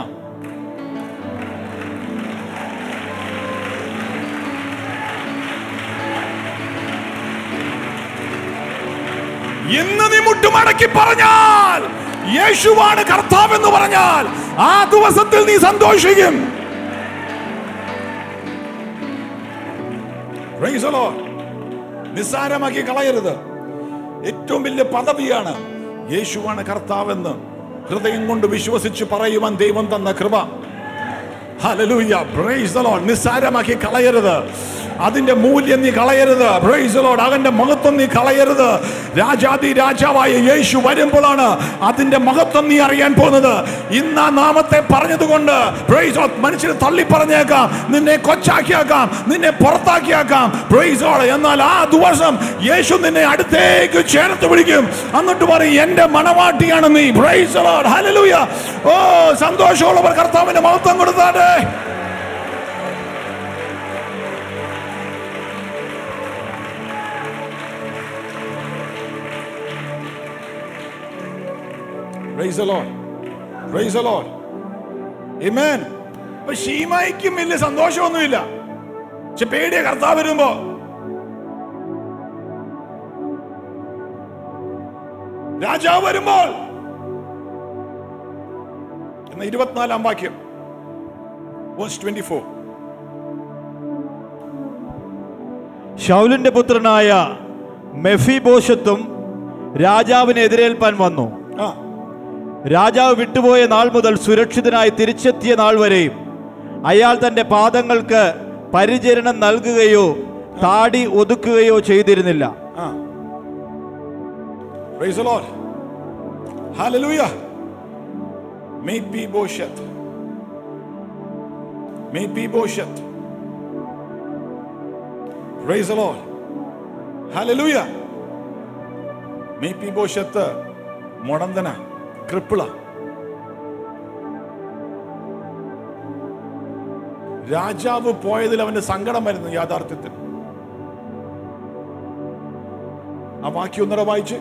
ഇന്ന് നീ മുട്ടുമടക്കി പറഞ്ഞാൽ യേശുവാണ് കർത്താവ് എന്ന് പറഞ്ഞാൽ ആ ദിവസത്തിൽ നീ സന്തോഷിക്കും Praise the Lord. നിസ്സാരമാക്കി കളയരുത് ഏറ്റവും വലിയ പദവിയാണ് യേശുവാണ് കർത്താവെന്ന് ഹൃദയം കൊണ്ട് വിശ്വസിച്ച് പറയുവാൻ ദൈവം തന്ന കൃപ ഹല്ലേലൂയ പ്രൈസ് ദി ലോർഡ് നിസ്സാരമാക്കി കളയരുത് അതിന്റെ മൂല്യം നീ കളയരുത് പ്രൈസ് ദി ലോർഡ് അവന്റെ മഹത്വം നീ കളയരുത് രാജാതി രാജാവായ യേശു വരുമ്പോഴാണ് അതിന്റെ മഹത്വം നീ അറിയാൻ പോകുന്നത് ഇന്ന് ആ നാമത്തെ പറഞ്ഞതുകൊണ്ട് പ്രൈസ് ലോർഡ് മനുഷ്യരെ തള്ളി പറഞ്ഞേക്കാം നിന്നെ കൊച്ചാക്കിയാക്കാം നിന്നെ പുറത്താക്കിയാക്കാം പ്രൈസ് ലോർഡ് എന്നാൽ ആ ദിവസം യേശു നിന്നെ അടുത്തേക്ക് ചേർത്ത് പിടിക്കും എന്നിട്ട് പറയും എന്റെ മണവാട്ടിയാണ് നീ പ്രൈസ് ലോർഡ് ഹല്ലേലൂയ ഓ സന്തോഷമുള്ളവർ കർത്താവിന്റെ മഹത്വം കൊടുത്താട്ടെ Praise the Lord. Praise the Lord. Amen. അപ്പൊ ഷീമായിക്കും വലിയ സന്തോഷമൊന്നുമില്ല പക്ഷെ പേടിയ കർത്താവ് വരുമ്പോ രാജാവ് വരുമ്പോൾ എന്ന ഇരുപത്തിനാലാം വാക്യം വേഴ്സ് 24 ശൗലിന്റെ പുത്രനായ മെഫിബോഷത്തും രാജാവിനെ എതിരേൽപ്പാൻ വന്നു ആ രാജാവ് വിട്ടുപോയ നാൾ മുതൽ സുരക്ഷിതനായി തിരിച്ചെത്തിയ നാൾ വരെയും അയാൾ തന്റെ പാദങ്ങൾക്ക് പരിചരണം നൽകുകയോ താടി ഒതുക്കുകയോ ചെയ്തിരുന്നില്ല ആ Praise the Lord. Hallelujah. Mephibosheth. Mephibosheth. Praise the Lord. Hallelujah. Mephibosheth മുടന്തന ക്രിപ്പിള രാജാവ് പോയതിൽ അവന്റെ സങ്കടം വരുന്നു യാഥാർത്ഥ്യത്തിൽ ആ വാക്യം ഒന്നര വായിച്ച്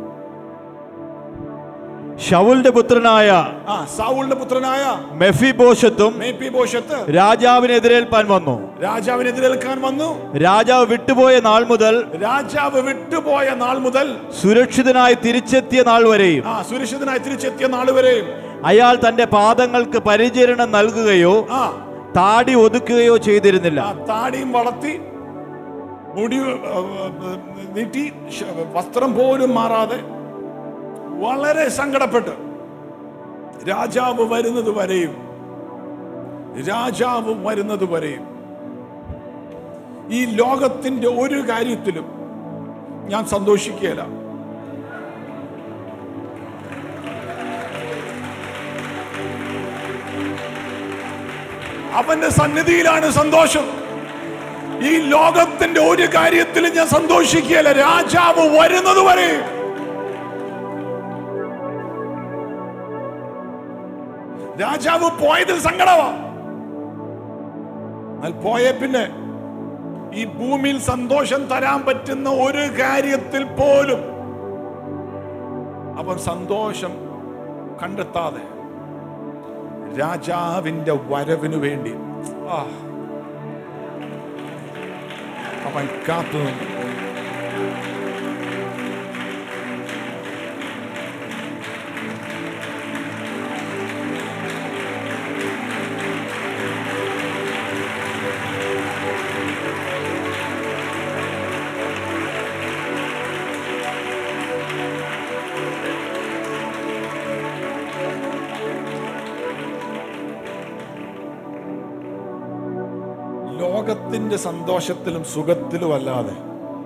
ഷൗലിന്റെ പുത്രനായ ആ സാവൂളിന്റെ പുത്രനായ മെഫിബോഷത്തും മേപ്പിബോഷത്ത് രാജാവിനെ എതിരേൽപ്പാൻ വന്നു രാജാവിനെതിരേൽക്കാൻ വന്നു രാജാവ് വിട്ടുപോയ നാൾ മുതൽ രാജാവ് വിട്ടുപോയ നാൾ മുതൽ സുരക്ഷിതനായി തിരിച്ചെത്തിയ നാൾ വരെയും ആ സുരക്ഷിതനായി തിരിച്ചെത്തിയ നാൾ വരെയും അയാൾ തന്റെ പാദങ്ങൾക്ക് പരിചരണം നൽകുകയോ ആ താടി ഒതുക്കുകയോ ചെയ്തിരുന്നില്ല ആ താടിയും വളർത്തി മുടി ആ, ആ, നീട്ടി ശ- വസ്ത്രം പോലും മാറാതെ വളരെ സങ്കടപ്പെട്ട് രാജാവ് വരുന്നത് വരെയും രാജാവ് വരുന്നത് വരെയും ഈ ലോകത്തിന്റെ ഒരു കാര്യത്തിലും ഞാൻ സന്തോഷിക്കുകയില്ല അവന്റെ സന്നിധിയിലാണ് സന്തോഷം ഈ ലോകത്തിന്റെ ഒരു കാര്യത്തിലും ഞാൻ സന്തോഷിക്കുകയല്ല രാജാവ് വരുന്നത് വരെ രാജാവ് പോയതിൽ സങ്കടമാ എന്നാൽ പോയ പിന്നെ ഈ ഭൂമിയിൽ സന്തോഷം തരാൻ പറ്റുന്ന ഒരു കാര്യത്തിൽ പോലും അവൻ സന്തോഷം കണ്ടെത്താതെ രാജാവിന്റെ വരവിനു വേണ്ടി ആ അവൻ കാത്തു നിന്നു. ലോകത്തിന്റെ സന്തോഷത്തിലും സുഖത്തിലും അല്ലാതെ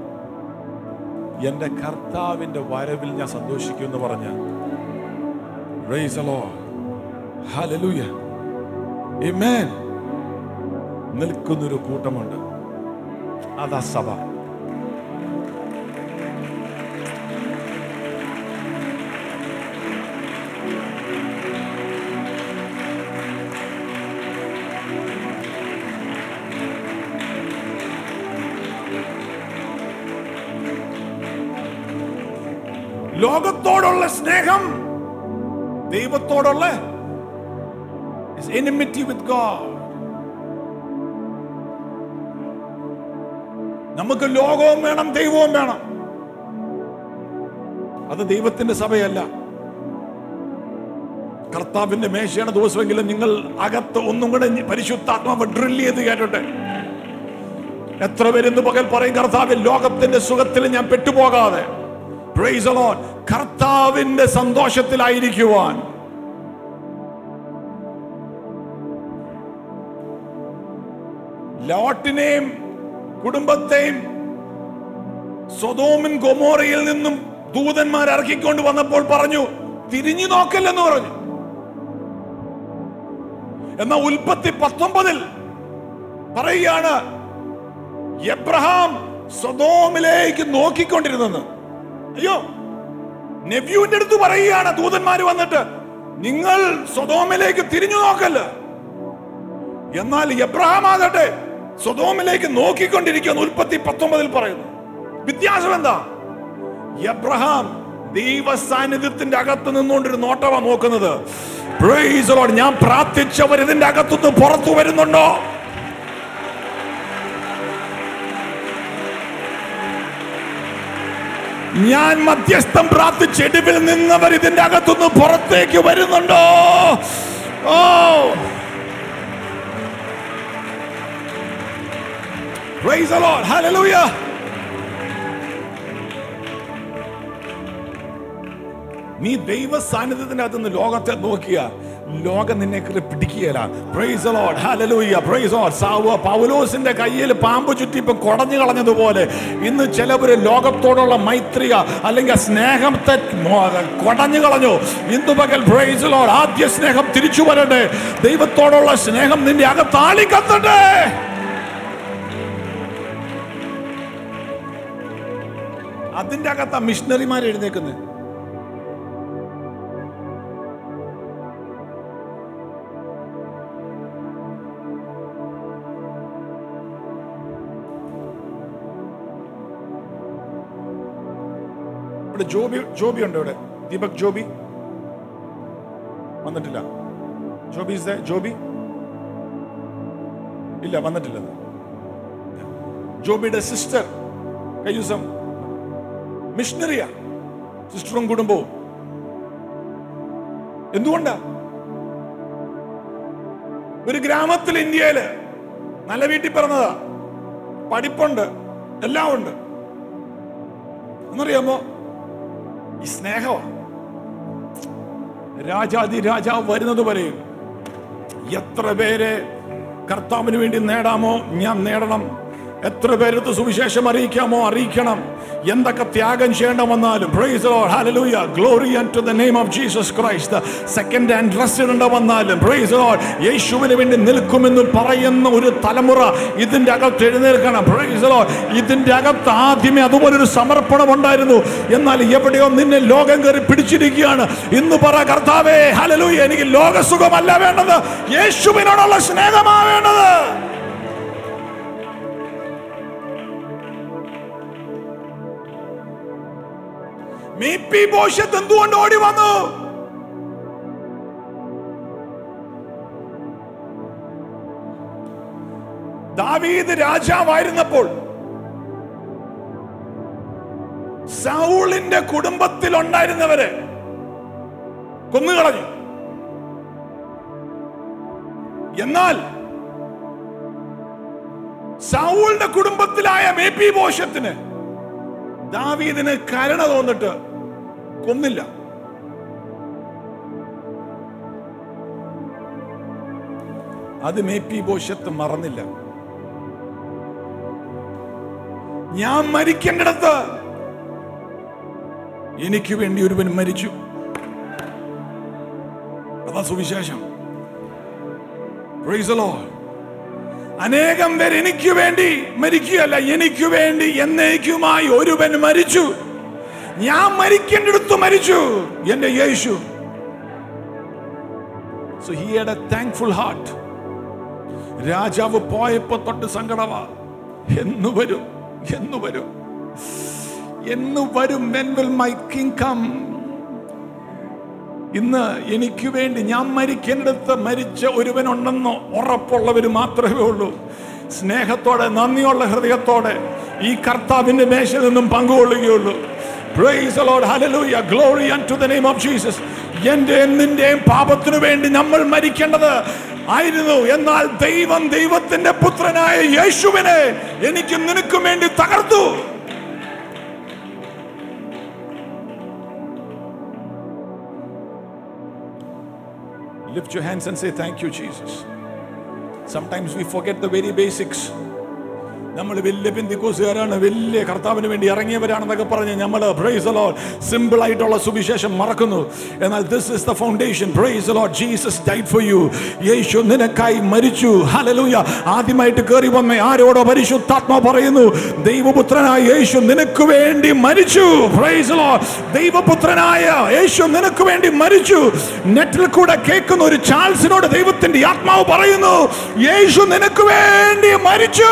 എന്റെ കർത്താവിന്റെ വരവിൽ ഞാൻ സന്തോഷിക്കുമെന്ന് പറഞ്ഞ Praise the Lord. Hallelujah. Amen. നിൽക്കുന്നൊരു കൂട്ടമുണ്ട് അതാ സഭ ലോകത്തോടുള്ള സ്നേഹം ദൈവത്തോടുള്ള എനിമിറ്റി വിത്ത് ഗോഡ് നമുക്ക് ലോകവും വേണം ദൈവവും വേണം അത് ദൈവത്തിന്റെ സഭയല്ല കർത്താവിന്റെ മേശയുടെ ദിവസമെങ്കിലും നിങ്ങൾ അകത്ത് ഒന്നും കൂടെ പരിശുദ്ധാത്മാവ് ഡ്രിൽ ചെയ്ത് കേട്ടോട്ടെ എത്ര പേരിന്ന് പകൽ പറയും കർത്താവിൽ ലോകത്തിന്റെ സുഖത്തിൽ ഞാൻ പെട്ടുപോകാതെ Praise the Lord. കർത്താവിന്റെ സന്തോഷത്തിലായിരിക്കുവാൻ ലോട്ടിനെയും കുടുംബത്തെയും സ്വതോമിൻ ഗൊമോറയിൽ നിന്നും ദൂതന്മാർ ഇറക്കിക്കൊണ്ട് വന്നപ്പോൾ പറഞ്ഞു തിരിഞ്ഞു നോക്കല്ലെന്ന് പറഞ്ഞു എന്നാ ഉൽപ്പത്തി പത്തൊമ്പതിൽ പറയുകയാണ് എബ്രഹാം സ്വതോമിലേക്ക് നോക്കിക്കൊണ്ടിരുന്നെന്ന് അയ്യോ നെവ്യൂവിന്റെ അടുത്ത് പറയുകയാണ് ദൂതന്മാര് വന്നിട്ട് നിങ്ങൾ സ്വതോമിലേക്ക് തിരിഞ്ഞു നോക്കല്ല എന്നാൽ എബ്രഹാം ആകട്ടെ സ്വതോമിലേക്ക് നോക്കിക്കൊണ്ടിരിക്കുന്ന ഉൽപ്പത്തി പത്തൊമ്പതിൽ പറയുന്നു വ്യത്യാസം എന്താ എബ്രഹാം ദൈവ സാന്നിധ്യത്തിന്റെ അകത്ത് നിന്നുകൊണ്ടൊരു നോട്ടവാ നോക്കുന്നത് Praise the Lord. ഞാൻ പ്രാർത്ഥിച്ചവർ ഇതിന്റെ അകത്തുനിന്ന് പുറത്തു വരുന്നുണ്ടോ ഞാൻ മധ്യസ്ഥം പ്രാർത്ഥിച്ച് എടുവിൽ നിന്നവർ ഇതിന്റെ അകത്തുനിന്ന് പുറത്തേക്ക് വരുന്നുണ്ടോ ഓ Praise the Lord. Hallelujah. നീ ദൈവ സാന്നിധ്യത്തിന്റെ അകത്തുനിന്ന് ലോകത്തെ നോക്കിയ ലോകം നിന്നെ കയറി പിടിക്കുകയില്ല praise load hallelujah praise lord സാവ പൗലോസിന്റെ കയ്യിൽ പാമ്പ് ചുറ്റി ഇപ്പം കുടഞ്ഞു കളഞ്ഞതുപോലെ ഇന്ന് ചിലവര് ലോകത്തോടുള്ള മൈത്രിയ അല്ലെങ്കിൽ ആ സ്നേഹത്തെ മോ- കുടഞ്ഞു കളഞ്ഞു ഇന്ന് പകൽ പ്രൈസ് ലോഡ് ആദ്യ സ്നേഹം തിരിച്ചു വരട്ടെ ദൈവത്തോടുള്ള സ്നേഹം നിന്റെ അകത്ത് ആളിക്കത്തട്ടെ അതിന്റെ അകത്താ മിഷണറിമാർ എഴുന്നേക്കുന്നത് ഇവിടെ ജോബി ജോബി ഉണ്ട് ഇവിടെ ദീപക് ജോബി വന്നിട്ടില്ല ജോബി is there? ജോബി ഇല്ല വന്നിട്ടില്ല ജോബിയുടെ സിസ്റ്റർ കയ്യൂസം മിഷണറിയാ സിസ്റ്ററും കുടുംബവും എന്തുകൊണ്ടാ ഒരു ഗ്രാമത്തിൽ ഇന്ത്യയില് നല്ല വീട്ടിൽ പിറന്നതാ പഠിപ്പുണ്ട് എല്ലാം ഉണ്ട് എന്നറിയാമോ ഈ സ്നേഹമാ രാജാതി രാജാവ് വരുന്നത് വരെയും എത്ര പേരെ കർത്താവിന് വേണ്ടി നേടാമോ ഞാൻ നേടണം എത്ര പേരത്ത് സുവിശേഷം അറിയിക്കാമോ അറിയിക്കണം എന്തൊക്കെ ത്യാഗം ചെയ്യേണ്ട വന്നാലും praise the Lord hallelujah glory unto the name of Jesus Christ second hand dress ഇടേണ്ട വന്നാലും പ്രൈസ് the Lord യേശുവിന് വേണ്ടി നിൽക്കുമെന്ന് പറയുന്ന ഒരു തലമുറ ഇതിന്റെ അകത്ത് എഴുന്നേൽക്കണം പ്രൈസ് the Lord ഇതിന്റെ അകത്ത് ആദ്യമേ അതുപോലൊരു സമർപ്പണം ഉണ്ടായിരുന്നു എന്നാൽ എവിടെയോ നിന്നെ ലോകം കയറി പിടിച്ചിരിക്കുകയാണ് ഇന്ന് പറ കർത്താവേ ഹല്ലേലൂയ എനിക്ക് ലോകസുഖമല്ല വേണ്ടത് യേശുവിനോടുള്ള സ്നേഹമാ വേണ്ടത് മീപ്പി ബോഷത്ത് എന്തുകൊണ്ട് ഓടി വന്നു ദാവീദ് രാജാവായിരുന്നപ്പോൾ സൗളിന്റെ കുടുംബത്തിൽ ഉണ്ടായിരുന്നവരെ കൊന്നുകളഞ്ഞു എന്നാൽ സൗളിന്റെ കുടുംബത്തിലായ മേപ്പി ബോഷത്തിന് ദാവീദിന് കരുണ തോന്നിട്ട് കൊന്നില്ല അത് മേപ്പി ബോഷത്ത് മറന്നില്ല ഞാൻ മരിക്കേണ്ടിടത്ത് എനിക്ക് വേണ്ടി ഒരുവൻ മരിച്ചു അതാ സുവിശേഷം Praise the Lord. അനേകം പേർ എനിക്ക് വേണ്ടി മരിക്കുകയല്ല എനിക്ക് വേണ്ടി എന്നേക്കുമായി ഒരുവൻ മരിച്ചു ഞാൻ മരിക്കേണ്ടിടത്ത് മരിച്ചു എന്റെ യേശു so he had a thankful heart രാജാവ് പോയപ്പോ തൊട്ട് സങ്കടമാ എന്ന് വരും എന്ന് വരും എന്ന് വരും when will my king come ഇന്ന് എനിക്ക് വേണ്ടി ഞാൻ മരിക്കേണ്ടടുത്ത് മരിച്ച ഒരുവനുണ്ടെന്ന് ഉറപ്പുള്ളവർ മാത്രമേ ഉള്ളൂ സ്നേഹത്തോടെ നന്ദിയുള്ള ഹൃദയത്തോടെ ഈ കർത്താവിന്റെ മേശയിൽ നിന്നും പങ്കുകൊള്ളുകയുള്ളൂ Praise the Lord. Hallelujah. Glory unto the name of Jesus. എന്റെ നിന്റെയും പാപത്തിനു വേണ്ടി നമ്മൾ മരിക്കേണ്ടത് ആയിരുന്നു എന്നാൽ ദൈവം ദൈവത്തിന്റെ പുത്രനായ യേശുവിനെ എനിക്ക് നിനക്കും വേണ്ടി തകർത്തു Lift your hands and say, Thank you, Jesus. Sometimes we forget the very basics. നമ്മൾ വലിയ ബിന്ദിക്കോസുകാരാണ് വലിയ കർത്താവിന് വേണ്ടി ഇറങ്ങിയവരാണെന്നൊക്കെ പറഞ്ഞ് നമ്മൾ പ്രൈസ് ലോഡ് സിമ്പിൾ ആയിട്ടുള്ള സുവിശേഷം മറക്കുന്നു എന്നാൽ this is the foundation praise Lord Jesus died for you യേശു നിനക്കായി മരിച്ചു ഹല്ലേലൂയ ആദ്യമായിട്ട് കയറി വന്ന ആരോടോ പരിശുദ്ധാത്മ പറയുന്നു ദൈവപുത്രനായ യേശു നിനക്ക് വേണ്ടി മരിച്ചു പ്രൈസ് ലോഡ് ദൈവപുത്രനായ യേശു നിനക്ക് വേണ്ടി മരിച്ചു നെറ്റിൽ കൂടെ കേൾക്കുന്ന ഒരു ചാൾസിനോട് ദൈവത്തിന്റെ ആത്മാവ് പറയുന്നു യേശു നിനക്ക് വേണ്ടി മരിച്ചു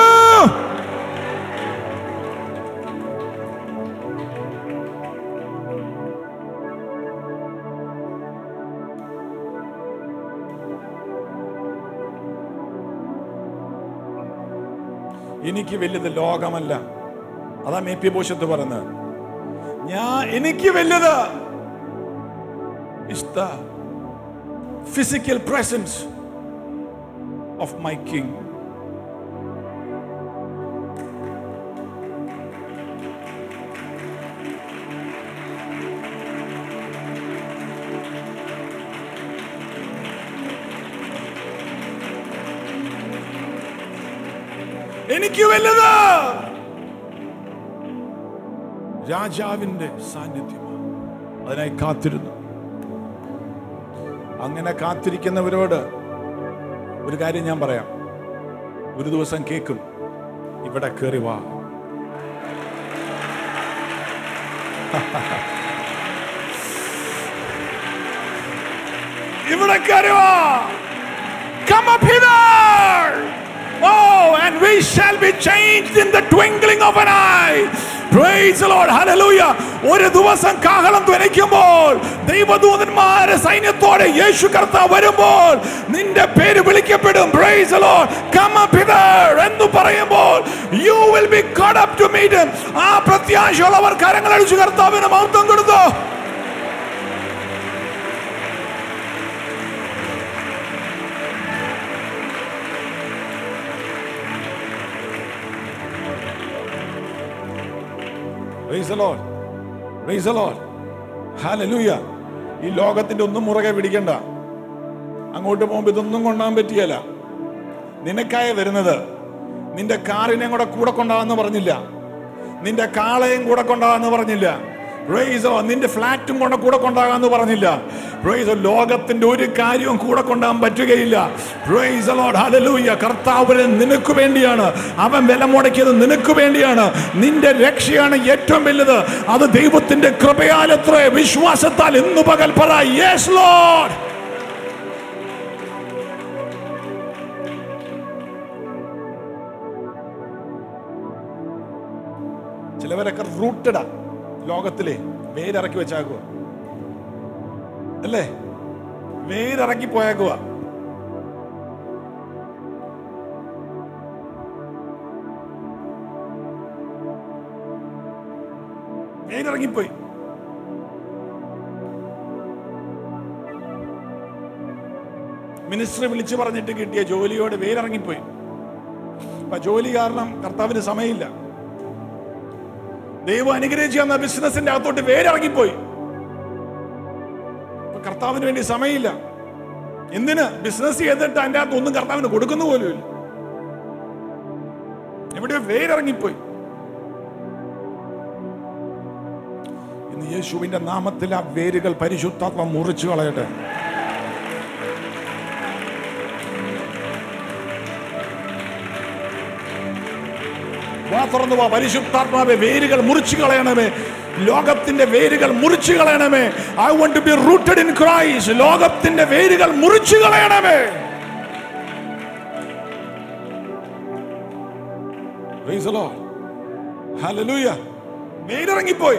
എനിക്ക് വലുത് ലോകമല്ല അതാ മേപ്പി പോഷത്ത് പറയുന്നത് ഞാൻ എനിക്ക് വലുത് is the physical presence of my king എനിക്ക് വലുത് രാജാവിന്റെ സാന്നിധ്യമാണ് അതിനായി കാത്തിരുന്നു അങ്ങനെ കാത്തിരിക്കുന്നവരോട് ഒരു കാര്യം ഞാൻ പറയാം ഒരു ദിവസം കേൾക്കും ഇവിടെ കയറി വാ ഇവിടെ കയറി വാ Come up hither! Oh, and we shall be changed in the twinkling of an eye. Praise the Lord. Hallelujah. ഒരു ദിവസം കാഹളം ധ്വനിക്കുമ്പോൾ ദൈവദൂതന്മാരെ സൈന്യത്തോടെ യേശു കർത്താവ് വരുമ്പോൾ നിന്റെ പേര് വിളിക്കപ്പെടും Praise the Lord. Come up hither എന്ന് പറയുമ്പോൾ you will be caught up to meet him. ആ പ്രത്യാശയുള്ളവർ കരങ്ങൾ അടിച്ചു കർത്താവിന് മഹത്വം കൊടുത്തു Praise the Lord. Praise the Lord. Hallelujah. ഈ ലോകത്തിന്റെ ഒന്നും മുറകെ പിടിക്കണ്ട അങ്ങോട്ട് പോകുമ്പോ ഇതൊന്നും കൊണ്ടാൻ പറ്റിയല്ല നിനക്കായ വരുന്നത് നിന്റെ കാറിനെയും കൂടെ കൂടെ കൊണ്ടാന്ന് പറഞ്ഞില്ല നിന്റെ കാളയും കൂടെ കൊണ്ടാന്ന് പറഞ്ഞില്ല Praise the Lord. നിന്റെ ഫ്ലാറ്റും കൊണ്ട് കൂടെ കൊണ്ടാകാന്ന് പറഞ്ഞില്ല Praise the Lord. ലോകത്തിന്റെ ഒരു കാര്യവും കൂടെ കൊണ്ടാകാൻ പറ്റുകയില്ല Praise the Lord. Hallelujah. കർത്താവിന് നിനക്ക് വേണ്ടിയാണ് അവൻ വില മുടക്കിയത് നിനക്ക് വേണ്ടിയാണ് നിന്റെ രക്ഷയാണ് ഏറ്റവും വലുത് അത് ദൈവത്തിന്റെ കൃപയാലത്രേ വിശ്വാസത്താൽ ഇന്നു പകൽ പറ യെസ് ലോഡ് ചിലവരൊക്കെ റൂട്ടഡാ ലോകത്തിലെ വേരിറക്കി വെച്ചാക്കുക അല്ലേ വേരിറക്കി പോയേക്കുക വേരിറങ്ങിപ്പോയി മിനിസ്റ്റർ വിളിച്ചു പറഞ്ഞിട്ട് കിട്ടിയ ജോലിയോട് വേരിറങ്ങിപ്പോയി അപ്പൊ ജോലി കാരണം കർത്താവിന് സമയമില്ല ദൈവം അനുഗ്രഹിച്ചു തന്ന ബിസിനസിന്റെ അകത്തോട്ട് വേരിറങ്ങിപ്പോയി ഇപ്പൊ കർത്താവിന് വേണ്ടി സമയമില്ല എന്തിന് ബിസിനസ് ചെയ്തിട്ട് അതിന്റെ അകത്ത് ഒന്നും കർത്താവിന് കൊടുക്കുന്ന പോലുമില്ല എവിടെയോ വേരിറങ്ങിപ്പോയി ഇന്ന് യേശുവിന്റെ നാമത്തിൽ ആ വേരുകൾ പരിശുദ്ധാത്മ മുറിച്ചു കളയട്ടെ വാ തുറന്നു വാ പരിശുദ്ധാത്മാവെ വേരുകൾ മുറിച്ചു കളയണമേ ലോകത്തിന്റെ വേരുകൾ മുറിച്ചു കളയണമേ I want to be rooted in Christ ലോകത്തിന്റെ വേരുകൾ മുറിച്ചു കളയണമേ Praise the Lord. Hallelujah. വേരിറങ്ങിപ്പോയി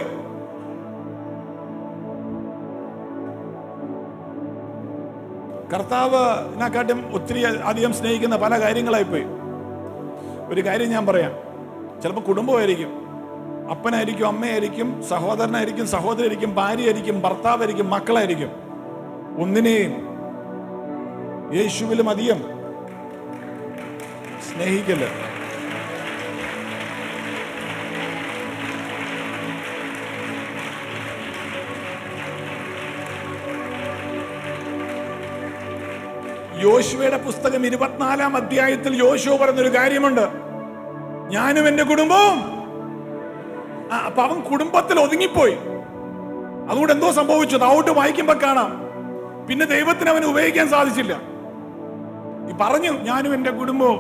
കർത്താവിനെക്കാട്ടും ഒത്തിരി അധികം സ്നേഹിക്കുന്ന പല കാര്യങ്ങളായിപ്പോയി ഒരു കാര്യം ഞാൻ പറയാം ചിലപ്പോൾ കുടുംബമായിരിക്കും അപ്പനായിരിക്കും അമ്മയായിരിക്കും സഹോദരനായിരിക്കും സഹോദരിയായിരിക്കും ഭാര്യയായിരിക്കും ഭർത്താവായിരിക്കും മക്കളായിരിക്കും ഒന്നിനെയും യേശുവിലും അധികം സ്നേഹിക്കല് യോശുവയുടെ പുസ്തകം ഇരുപത്തിനാലാം അധ്യായത്തിൽ യോശുവ പറഞ്ഞൊരു കാര്യമുണ്ട് ഞാനും എന്റെ കുടുംബവും ആ, അപ്പൊ അവൻ കുടുംബത്തിൽ ഒതുങ്ങിപ്പോയി അതുകൊണ്ട് എന്തോ സംഭവിച്ചു താവോട്ട് വായിക്കുമ്പോ കാണാം പിന്നെ ദൈവത്തിന് അവന് ഉപയോഗിക്കാൻ സാധിച്ചില്ല ഈ പറഞ്ഞു ഞാനും എന്റെ കുടുംബവും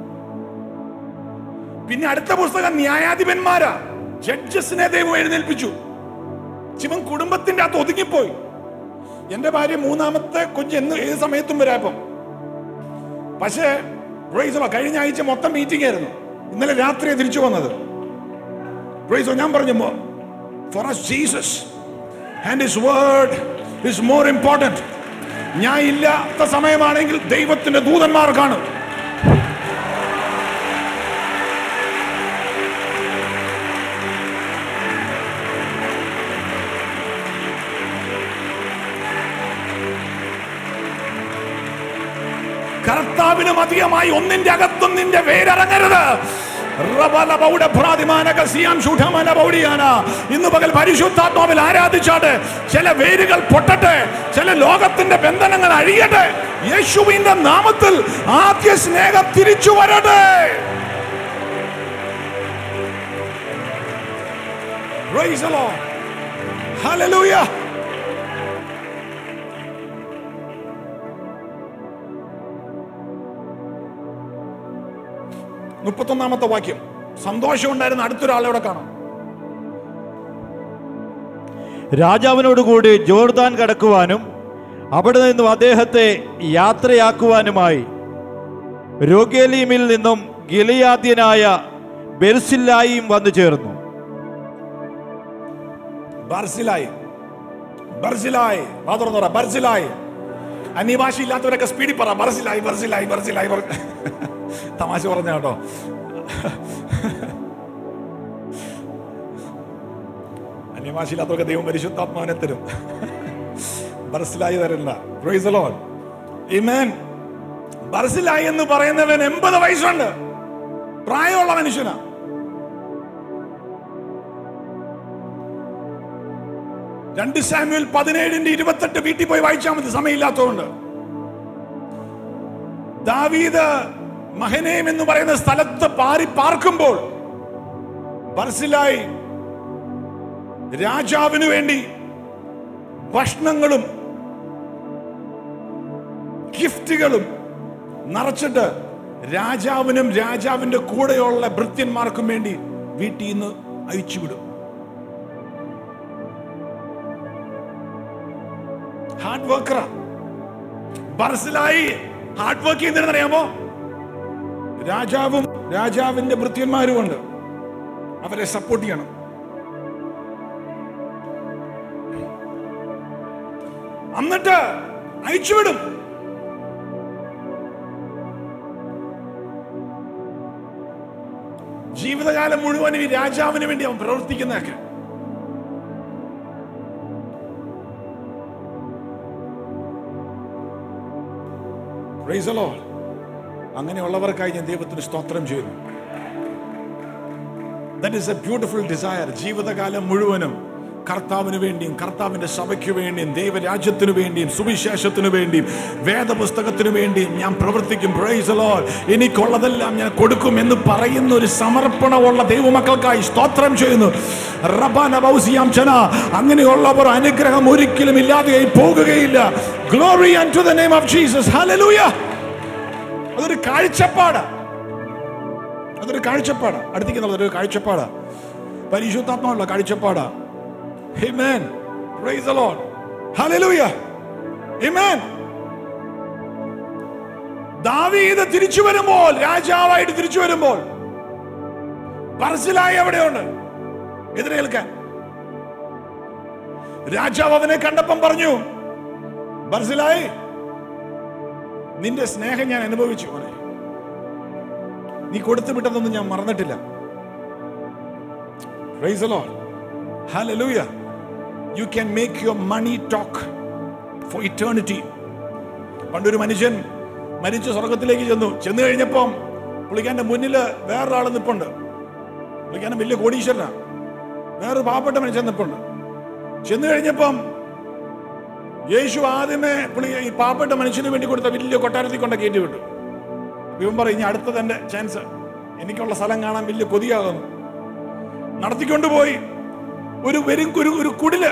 പിന്നെ അടുത്ത പുസ്തകം ന്യായാധിപന്മാരാ ജഡ്ജസിനെ ദൈവം എഴുന്നേൽപ്പിച്ചു ശിവൻ കുടുംബത്തിന്റെ അകത്ത് ഒതുങ്ങിപ്പോയി എന്റെ ഭാര്യ മൂന്നാമത്തെ കുഞ്ഞ് എന്ന് ഏത് സമയത്തും വരാപ്പം പക്ഷേ praise the Lord, കഴിഞ്ഞ ആഴ്ച മൊത്തം മീറ്റിംഗ് ആയിരുന്നു ഇന്നലെ രാത്രിയെ തിരിച്ചു വന്നത് Praise the Lord, ഞാൻ പറഞ്ഞു for us Jesus and his word is more important ഞാൻ ഇല്ലാത്ത സമയമാണെങ്കിൽ ദൈവത്തിന്റെ ദൂതന്മാർ കാണും കർത്താവിനും അധികമായി ഒന്നിന്റെ അകത്തും നിന്റെ വേരിറങ്ങരുത് റബലബൗഡ ഭ്രാതിമാനക സിയാം ശുഢമന ബൗഡിയാന. ഇന്ന് പകൽ പരിശുദ്ധാത്മാവിൽ ആരാധിച്ചാട്ടെ ചില വേരുകൾ പൊട്ടട്ടെ ചില ലോകത്തിന്റെ ബന്ധനങ്ങൾ അഴിയട്ടെ യേശുവിന്റെ നാമത്തിൽ ആദ്യ സ്നേഹം തിരിച്ചു വരട്ടെ Praise the Lord. Hallelujah. മുപ്പത്തൊന്നാമത്തെ വാക്യം സന്തോഷം ഉണ്ടായിരുന്ന അടുത്തൊരാളെ ഇവിടെ കാണാം രാജാവിനോടുകൂടി ജോർദാൻ കടക്കുവാനും അവിടെ നിന്നും അദ്ദേഹത്തെ യാത്രയാക്കുവാനുമായി രോഗേലീമിൽ നിന്നും ഗിലിയാദ്യനായ ബെർസില്ലായിയും വന്നു ചേർന്നു ബർസിലായി ബർസിലായി വാ തുറന്ന് പറ ബർസിലായി അന്യഭാഷ ഇല്ലാത്തവരൊക്കെ സ്പീഡിൽ പറ ബർസിലായി ബർസിലായി ബർസിലായി ബർ- തമാശ പറഞ്ഞ കേട്ടോ അന്യഭാഷ ഇല്ലാത്തവർക്ക് ദൈവം പരിശുദ്ധാത്മാവിനെ തരും ബർസിലായി തരണ്ട Praise the Lord. Amen. ബർസിലായി എന്ന് പറയുന്നവൻ എൺപത് വയസ്സുണ്ട് പ്രായമുള്ള മനുഷ്യനാ രണ്ട് സാമ്യുവൽ പതിനേഴിന്റെ ഇരുപത്തെട്ട് വീട്ടിൽ പോയി വായിച്ചാൽ മതി സമയമില്ലാത്തതുകൊണ്ട് ദാവീദ് മഹനേം എന്ന് പറയുന്ന സ്ഥലത്ത് പാറി പാർക്കുമ്പോൾ ബർസിലായി രാജാവിന് വേണ്ടി ഭക്ഷണങ്ങളും ഗിഫ്റ്റുകളും നിറച്ചിട്ട് രാജാവിനും രാജാവിന്റെ കൂടെയുള്ള ഭൃത്യന്മാർക്കും വേണ്ടി വീട്ടിൽ നിന്ന് അയച്ചുവിടും ഹാർഡ് വർക്കറാ ബർസിലായി ഹാർഡ് വർക്ക് ചെയ്യുന്നറിയാമോ രാജാവും രാജാവിന്റെ ഭൃത്യന്മാരും ഉണ്ട് അവരെ സപ്പോർട്ട് ചെയ്യണം എന്നിട്ട് അയച്ചുവിടും ജീവിതകാലം മുഴുവനും ഈ രാജാവിന് വേണ്ടി അവൻ പ്രവർത്തിക്കുന്നതൊക്കെ Praise the Lord. അങ്ങനെയുള്ളവർക്കായി ഞാൻ ദൈവത്തിന് സ്തോത്രം ചെയ്യുന്നു that is a beautiful desire ജീവിതകാലം മുഴുവനും കർത്താവിന് വേണ്ടിയും കർത്താവിന്റെ സഭയ്ക്ക് വേണ്ടിയും ദൈവരാജ്യത്തിനു വേണ്ടിയും സുവിശേഷത്തിനു വേണ്ടിയും വേദപുസ്തകത്തിനു വേണ്ടിയും ഞാൻ പ്രവർത്തിക്കും പ്രൈസ് ലോൾ എനിക്കുള്ളതെല്ലാം ഞാൻ കൊടുക്കും എന്ന് പറയുന്ന ഒരു സമർപ്പണമുള്ള ദൈവമക്കൾക്കായി സ്തോത്രം ചെയ്യുന്നു റബാന ബൗസിയാം ചന അങ്ങനെയുള്ളവർ അനുഗ്രഹം ഒരിക്കലും ഇല്ലാതെയായി പോകുകയില്ല glory and to the name of Jesus hallelujah അതൊരു കാഴ്ചപ്പാട് അതൊരു കാഴ്ചപ്പാട് അടുത്തേക്കുള്ളത് ഒരു കാഴ്ചപ്പാട് പരിശുദ്ധാത്മാവുള്ള കാഴ്ചപ്പാട് Amen. Praise the Lord. Hallelujah. Amen. ദാവീദ് തിരിച്ചു വരുമ്പോൾ രാജാവായിട്ട് തിരിച്ചു വരുമ്പോൾ പറസിലായി എവിടെയുണ്ട് എതിരേൽക്കാൻ രാജാവ് അവനെ കണ്ടപ്പം പറഞ്ഞു ബർസിലായി നിന്റെ സ്നേഹം ഞാൻ അനുഭവിച്ചു മോനെ നീ കൊടുത്തു വിട്ടതൊന്നും ഞാൻ മറന്നിട്ടില്ല Praise the Lord. Hallelujah. You can make your money talk for eternity. പണ്ടൊരു മനുഷ്യൻ മരിച്ച സ്വർഗത്തിലേക്ക് ചെന്നു ചെന്നു കഴിഞ്ഞപ്പം പുള്ളിക്കാന്റെ മുന്നിൽ വേറൊരാൾ നിപ്പുണ്ട് പുള്ളിക്കാരൻ വലിയ കോടീശ്വരനാ വേറൊരു പാവപ്പെട്ട മനുഷ്യൻ നിപ്പുണ്ട് ചെന്നു കഴിഞ്ഞപ്പം യേശു ആദ്യമേ പുള്ളി ഈ പാവപ്പെട്ട മനുഷ്യന് വേണ്ടി കൊടുത്ത വലിയ കൊട്ടാരത്തിൽ കൊണ്ട് കയറ്റി വിട്ടു അപ്പൊ ഇവൻ പറയും ഇനി അടുത്തത് എന്റെ ചാൻസ് എനിക്കുള്ള സ്ഥലം കാണാൻ വലിയ കൊതിയാകുന്നു നടത്തിക്കൊണ്ടുപോയി ഒരു വെരും ഒരു ഒരു കുടില്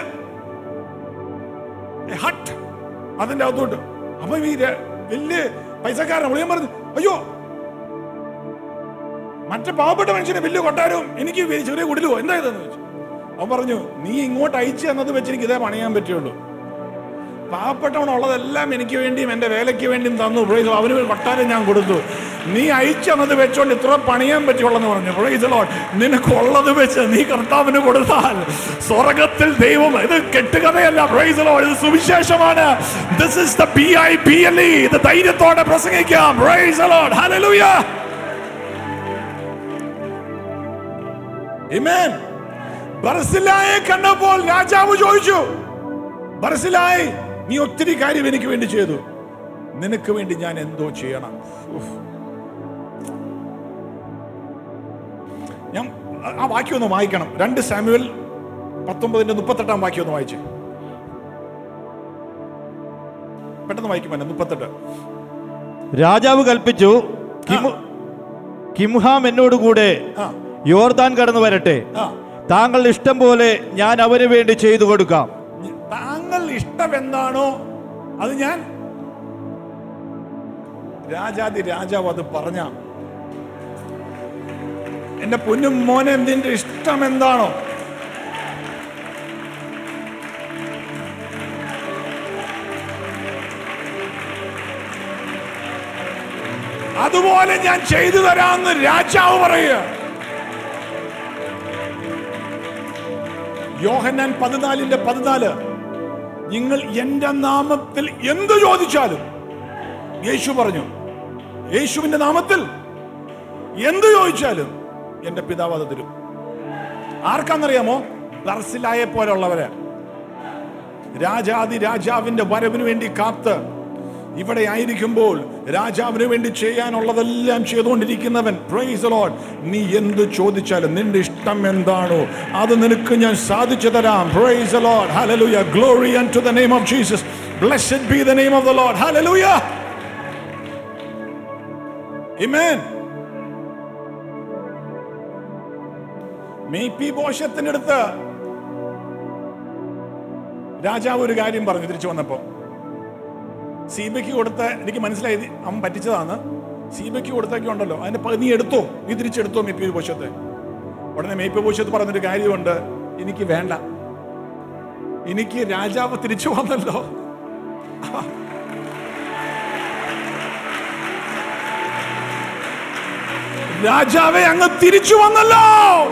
ഹട്ട് അതിന്റെ അകത്തോട്ട് അപ്പൊ ഈ ര- വലിയ പൈസക്കാരൻ പുള്ളിയൻ പറഞ്ഞു അയ്യോ മറ്റേ പാവപ്പെട്ട മനുഷ്യന് വലിയ കൊട്ടാരവും എനിക്ക് വെ- ചെറിയ കുടിലോ എന്താ ഇതെന്ന് ചോദിച്ചു അവൻ പറഞ്ഞു നീ ഇങ്ങോട്ട് അയച്ചു തന്നത് വെച്ച് എനിക്ക് ഇതേ പണിയാൻ പറ്റുള്ളൂ പാവപ്പെട്ടവനുള്ളതെല്ലാം എനിക്ക് വേണ്ടിയും എന്റെ വേലയ്ക്ക് വേണ്ടിയും തന്നു പ്രൈസ് അവന് ഒരു കൊട്ടാരം ഞാൻ കൊടുത്തു നീ അയച്ചത് വെച്ചോണ്ട് ഇത്ര പണിയാൻ പറ്റുള്ളെന്ന് പറഞ്ഞു പ്രൈസ് ലോഡ് നിനക്കുള്ളത് വെച്ച് നീ കർത്താവിന് കൊടുത്താൽ സ്വർഗത്തിൽ ദൈവം ഇത് കെട്ടുകഥയല്ല പ്രൈസ് ലോഡ് ഇത് സുവിശേഷമാണ് this is the B I B L E ഇത് ധൈര്യത്തോടെ പ്രസംഗിക്കാം പ്രൈസ് ലോഡ് ഹല്ലേലൂയ ആമേൻ ബർസിലായെ കണ്ടപ്പോൾ രാജാവ് ചോദിച്ചു ബർസിലായി നീ ഒത്തിരി കാര്യം എനിക്ക് വേണ്ടി ചെയ്തു നിനക്ക് വേണ്ടി ഞാൻ എന്തോ ചെയ്യണം ഉഫ്. ഞാൻ ആ വാക്യം ഒന്ന് വായിക്കണം രണ്ട് സാമ്യുവൽ പത്തൊമ്പതിന്റെ മുപ്പത്തെട്ടാം വാക്യം ഒന്ന് വായിച്ചു പെട്ടെന്ന് വായിക്കുമല്ലോ മുപ്പത്തെട്ട് രാജാവ് കൽപ്പിച്ചു കിമു കിംഹാം എന്നോടുകൂടെ ആ യോർദാൻ കടന്നു വരട്ടെ ആ താങ്കളുടെ ഇഷ്ടം പോലെ ഞാൻ അവന് വേണ്ടി ചെയ്തു കൊടുക്കാം താങ്കൾ ഇഷ്ടം എന്താണോ അത് ഞാൻ രാജാതി രാജാവ് അത് പറഞ്ഞ എന്റെ പൊന്നും മോനെ നിന്റെ ഇഷ്ടം എന്താണോ അതുപോലെ ഞാൻ ചെയ്തു തരാമെന്ന് രാജാവ് പറയുക യോഹന്നാൻ പതിനാലിന്റെ പതിനാല് നിങ്ങൾ എന്റെ നാമത്തിൽ എന്ത് ചോദിച്ചാലും യേശു പറഞ്ഞു യേശുവിന്റെ നാമത്തിൽ എന്ത് ചോദിച്ചാലും എന്റെ പിതാവ് അത് തരും ആർക്കാന്നറിയാമോ ദർസിലായെ പോലുള്ളവരെ രാജാതി രാജാവിന്റെ വരവിന് വേണ്ടി കാത്ത് ഇവിടെ ആയിരിക്കുമ്പോൾ രാജാവിന് വേണ്ടി ചെയ്യാനുള്ളതെല്ലാം ചെയ്തുകൊണ്ടിരിക്കുന്നവൻ പ്രൈസ് ലോഡ് നീ എന്ത് ചോദിച്ചാലും നിന്റെ ഇഷ്ടം എന്താണോ അത് നിനക്ക് ഞാൻ സാധിച്ചു തരാം praise load hallelujah glory to the name of Jesus blessed be the name of the Lord hallelujah amen മേപ്പി ബോഷത്തിന്റെ അടുത്ത് രാജാവ് ഒരു കാര്യം പറഞ്ഞു തിരിച്ചു വന്നപ്പോ സീബയ്ക്ക് കൊടുത്ത എനിക്ക് മനസ്സിലായി ഇത് അവൻ പറ്റിച്ചതാണ് സീബയ്ക്ക് കൊടുത്തൊക്കെ ഉണ്ടല്ലോ അതിന്റെ പകുതി നീ എടുത്തോ നീ തിരിച്ചെടുത്തോ മേപ്പി പോഷത്തെ ഉടനെ മേപ്പി പോഷത്ത് പറഞ്ഞൊരു കാര്യമുണ്ട് എനിക്ക് വേണ്ട എനിക്ക് രാജാവ് തിരിച്ചു വന്നല്ലോ രാജാവെ അങ്ങ് തിരിച്ചു വന്നല്ലോ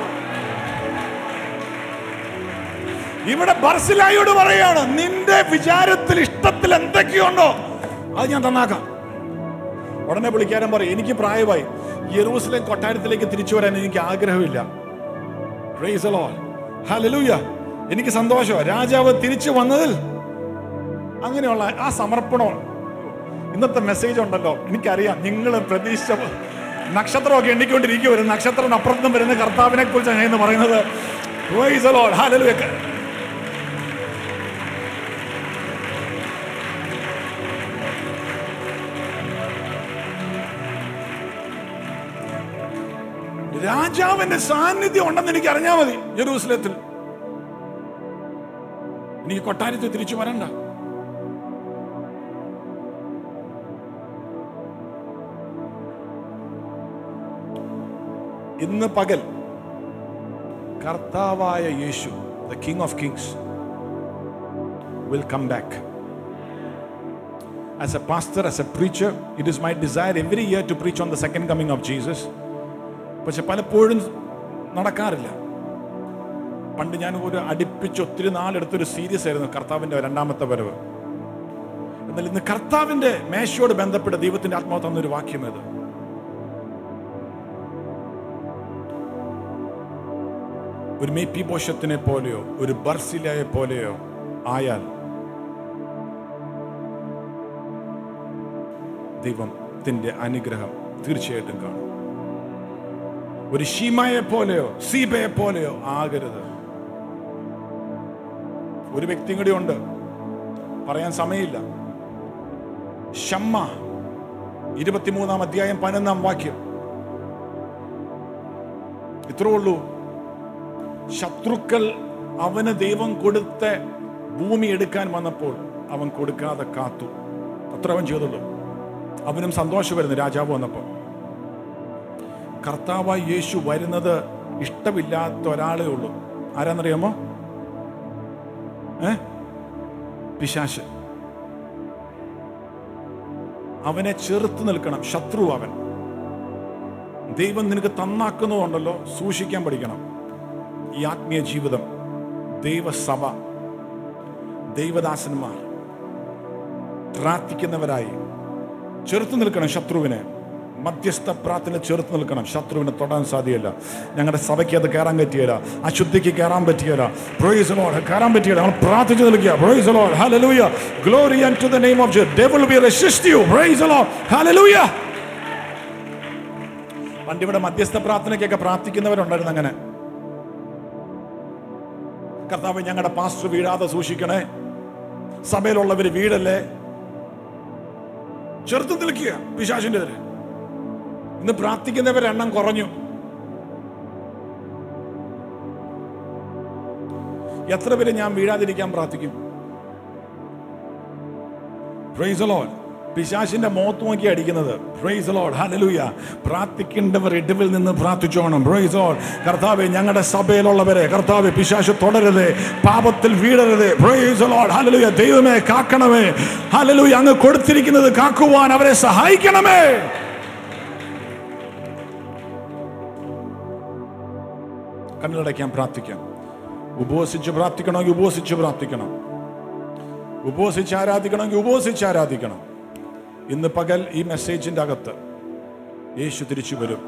ഇവിടെ ബർസിലായോട് പറയാണ് നിന്റെ വിചാരത്തിൽ ഇഷ്ടത്തിൽ എന്തൊക്കെയുണ്ടോ അത് ഞാൻ തന്നാക്കാം ഉടനെ വിളിക്കാരൻ പറയും എനിക്ക് പ്രായമായി യെറൂസലേം കൊട്ടാരത്തിലേക്ക് തിരിച്ചു വരാൻ എനിക്ക് ആഗ്രഹമില്ല Praise the Lord. Hallelujah. എനിക്ക് സന്തോഷം രാജാവ് തിരിച്ചു വന്നതിൽ അങ്ങനെയുള്ള ആ സമർപ്പണം ഇന്നത്തെ മെസ്സേജ് ഉണ്ടല്ലോ എനിക്കറിയാം നിങ്ങൾ പ്രതീക്ഷിച്ച നക്ഷത്രമൊക്കെ എണ്ണിക്കൊണ്ടിരിക്കുവരും നക്ഷത്രം അപ്പുറത്തും വരുന്ന കർത്താവിനെ കുറിച്ചാണ് ഞാൻ ഇന്ന് പറയുന്നത് Praise the Lord. Hallelujah. രാജാവിന്റെ സാന്നിധ്യം ഉണ്ടെന്ന് എനിക്ക് അറിഞ്ഞാൽ മതി ജെറൂസലത്തിൽ എനിക്ക് കൊട്ടാരത്തിൽ തിരിച്ചു വരണ്ട ഇന്ന് പകൽ കർത്താവായ യേശു the king of kings will come back As a pastor, as a preacher, it is my desire every year to preach on the second coming of Jesus. പക്ഷെ പലപ്പോഴും നടക്കാറില്ല പണ്ട് ഞാൻ ഒരു അടുപ്പിച്ച് ഒത്തിരി നാളെടുത്തൊരു സീരീസ് ആയിരുന്നു കർത്താവിന്റെ രണ്ടാമത്തെ വരവ് എന്നാൽ ഇന്ന് കർത്താവിന്റെ മേശയോട് ബന്ധപ്പെട്ട ദൈവത്തിന്റെ ആത്മാവ് തന്നൊരു വാക്യം ഇത് ഒരു മേപ്പി പോഷത്തിനെ പോലെയോ ഒരു ബർസിലയെ പോലെയോ ആയാൽ ദൈവത്തിന്റെ അനുഗ്രഹം തീർച്ചയായിട്ടും കാണും ഒരു ഷീമയെ പോലെയോ സീബയെ പോലെയോ ആകരുത് ഒരു വ്യക്തിയും കൂടി ഉണ്ട് പറയാൻ സമയമില്ല ഷമ്മ ഇരുപത്തിമൂന്നാം അധ്യായം പതിനൊന്നാം വാക്യം ഇത്രേ ഉള്ളൂ ശത്രുക്കൾ അവന് ദൈവം കൊടുത്ത ഭൂമി എടുക്കാൻ വന്നപ്പോൾ അവൻ കൊടുക്കാതെ കാത്തു അത്ര അവൻ ചെയ്തുള്ളൂ അവനും സന്തോഷമായിരുന്നു രാജാവ് വന്നപ്പോൾ കർത്താവായി യേശു വരുന്നത് ഇഷ്ടമില്ലാത്ത ഒരാളേ ഉള്ളൂ ആരാന്നറിയാമോ ഏ പിശാശ് അവനെ ചെറുത്ത് നിൽക്കണം ശത്രു അവൻ ദൈവം നിനക്ക് തന്നാക്കുന്നതുണ്ടല്ലോ സൂക്ഷിക്കാൻ പഠിക്കണം ഈ ആത്മീയ ജീവിതം ദൈവസഭ ദൈവദാസന്മാർ പ്രാർത്ഥിക്കുന്നവരായി ചെറുത്ത് നിൽക്കണം ശത്രുവിനെ മധ്യസ്ഥ പ്രാർത്ഥന ചെറുത്ത് നിൽക്കണം ശത്രുവിനെ തൊടാൻ സാധ്യല്ല ഞങ്ങളുടെ സഭയ്ക്ക് അത് കയറാൻ പറ്റിയല്ല അശുദ്ധിക്ക് കയറാൻ പറ്റിയല്ല പ്രൊയ്സ് ലോഡ് കയറാൻ പറ്റിയല്ല നമ്മൾ പ്രാർത്ഥിച്ചു നിൽക്കുക praise Lord hallelujah glory to the name of Jesus devil be resist you praise Lord hallelujah പണ്ട് ഇവിടെ മധ്യസ്ഥ പ്രാർത്ഥനയ്ക്കൊക്കെ പ്രാർത്ഥിക്കുന്നവരുണ്ടായിരുന്നു അങ്ങനെ കർത്താവ് ഞങ്ങളുടെ പാസ്റ്റർ വീഴാതെ സൂക്ഷിക്കണേ സഭയിലുള്ളവർ വീടല്ലേ ചെറുത്ത് നിൽക്കുക പിശാചിന്റെ എതിരെ ഇന്ന് പ്രാർത്ഥിക്കുന്നവരുടെ എണ്ണം കുറഞ്ഞു എത്ര പേര് ഞാൻ വീഴാതിരിക്കാൻ പ്രാർത്ഥിക്കും പ്രൈസ് ലോഡ് പിശാശിന്റെ മുഖത്ത് നോക്കി അടിക്കുന്നത് പ്രൈസ് ലോഡ് ഹല്ലേലൂയ പ്രാർത്ഥിക്കേണ്ടവർ ഇടവിൽ നിന്ന് പ്രാർത്ഥിച്ചോണം പ്രൈസ് ലോഡ് കർത്താവെ ഞങ്ങളുടെ സഭയിലുള്ളവരെ കർത്താവെ പിശാശ് തുടരരുത് പാപത്തിൽ വീഴരുത് പ്രൈസ് ലോഡ് ഹല്ലേലൂയ ദൈവമേ കാക്കണമേ ഹല്ലേലൂയ അങ്ങ് കൊടുത്തിരിക്കുന്നത് കാക്കുവാൻ അവരെ സഹായിക്കണമേ കണ്ണുടയ്ക്കാൻ പ്രാർത്ഥിക്കാം ഉപവസിച്ച് പ്രാർത്ഥിക്കണമെങ്കിൽ ഉപവസിച്ച് പ്രാർത്ഥിക്കണം ഉപവസിച്ച് ആരാധിക്കണമെങ്കിൽ ഉപവസിച്ച് ആരാധിക്കണം ഇന്ന് പകൽ ഈ മെസ്സേജിന്റെ അകത്ത് യേശു തിരിച്ചു വരും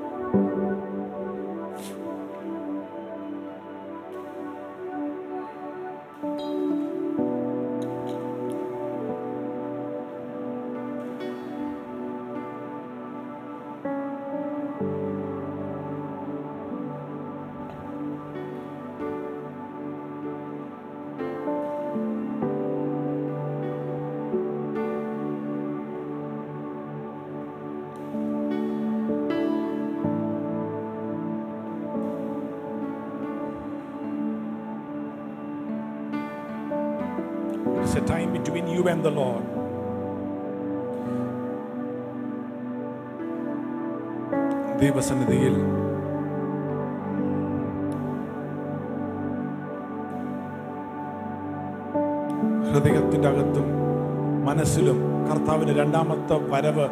It's a time between you and the Lord. ദൈവസന്നിധിയിൽ ഹൃദയത്തിന്റെ അകത്തും മനസ്സിലും കർത്താവിന് രണ്ടാമത്തെ വരവ്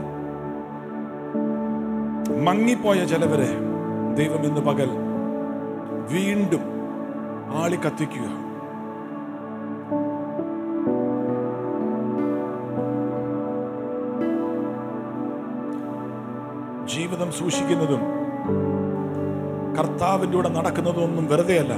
മങ്ങിപ്പോയ ചിലവരെ ദൈവം ഇന്ന് പകൽ വീണ്ടും ആളി കത്തിക്കുക ജീവിതം സൂക്ഷിക്കുന്നതും കർത്താവിൻ്റെ കൂടെ നടക്കുന്നതും ഒന്നും വെറുതെയല്ല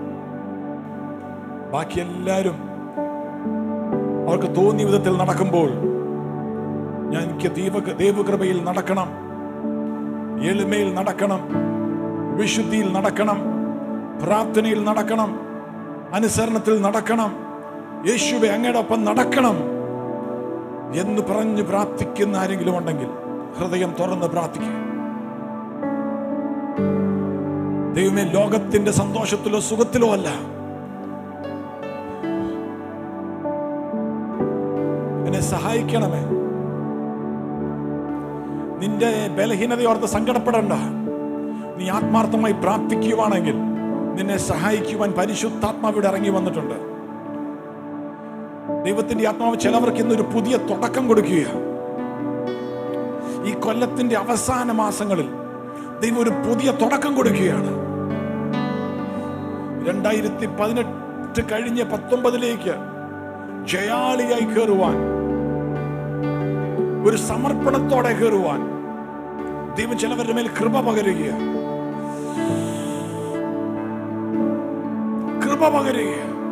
ബാക്കി എല്ലാവരും അവർക്ക് തോന്നിയ വിധത്തിൽ നടക്കുമ്പോൾ ഞാൻ എനിക്ക് ദൈവ ദൈവകൃപയിൽ നടക്കണം എളിമയിൽ നടക്കണം വിശുദ്ധിയിൽ നടക്കണം പ്രാർത്ഥനയിൽ നടക്കണം അനുസരണത്തിൽ നടക്കണം യേശുവെ അങ്ങയുടെ ഒപ്പം നടക്കണം എന്ന് പറഞ്ഞ് പ്രാർത്ഥിക്കുന്ന ആരെങ്കിലും ഉണ്ടെങ്കിൽ ഹൃദയം തുറന്ന് പ്രാർത്ഥിക്കുക ദൈവമേ ലോകത്തിന്റെ സന്തോഷത്തിലോ സുഖത്തിലോ അല്ല എന്നെ സഹായിക്കണമേ നിന്റെ ബലഹീനതയോർത്ത് സങ്കടപ്പെടണ്ട നീ ആത്മാർത്ഥമായി പ്രാർത്ഥിക്കുവാണെങ്കിൽ നിന്നെ സഹായിക്കുവാൻ പരിശുദ്ധാത്മാവിടെ ഇറങ്ങി വന്നിട്ടുണ്ട് ദൈവത്തിന്റെ ആത്മാവ് ചിലവർക്ക് ഇന്നൊരു പുതിയ തുടക്കം കൊടുക്കുക ഈ കൊല്ലത്തിന്റെ അവസാന മാസങ്ങളിൽ ദൈവം ഒരു പുതിയ തുടക്കം കൊടുക്കുകയാണ് രണ്ടായിരത്തി പതിനെട്ട് കഴിഞ്ഞ് പത്തൊമ്പതിലേക്ക് ജയാളിയായി കയറുവാൻ ഒരു സമർപ്പണത്തോടെ കയറുവാൻ ദൈവം ചിലവരുടെ മേൽ കൃപ പകരുക കൃപ പകരുക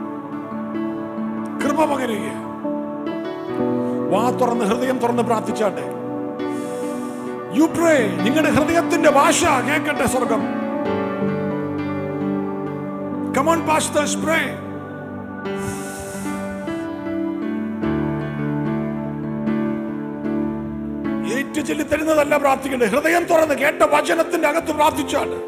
കൃപ പകരുക വാ തുറന്ന് ഹൃദയം തുറന്ന് പ്രാർത്ഥിച്ചാട്ടെ യു പ്രേ നിങ്ങളുടെ ഹൃദയത്തിന്റെ ഭാഷ കേൾക്കട്ടെ സ്വർഗം കമോൺ പാസ്റ്റേഴ്സ് പ്രേ ഏറ്റു ചൊല്ലി തരുന്നതല്ല പ്രാർത്ഥിക്കേണ്ടത് ഹൃദയം തുറന്ന് കേട്ട വചനത്തിന്റെ അകത്ത് പ്രാർത്ഥിച്ചാണ്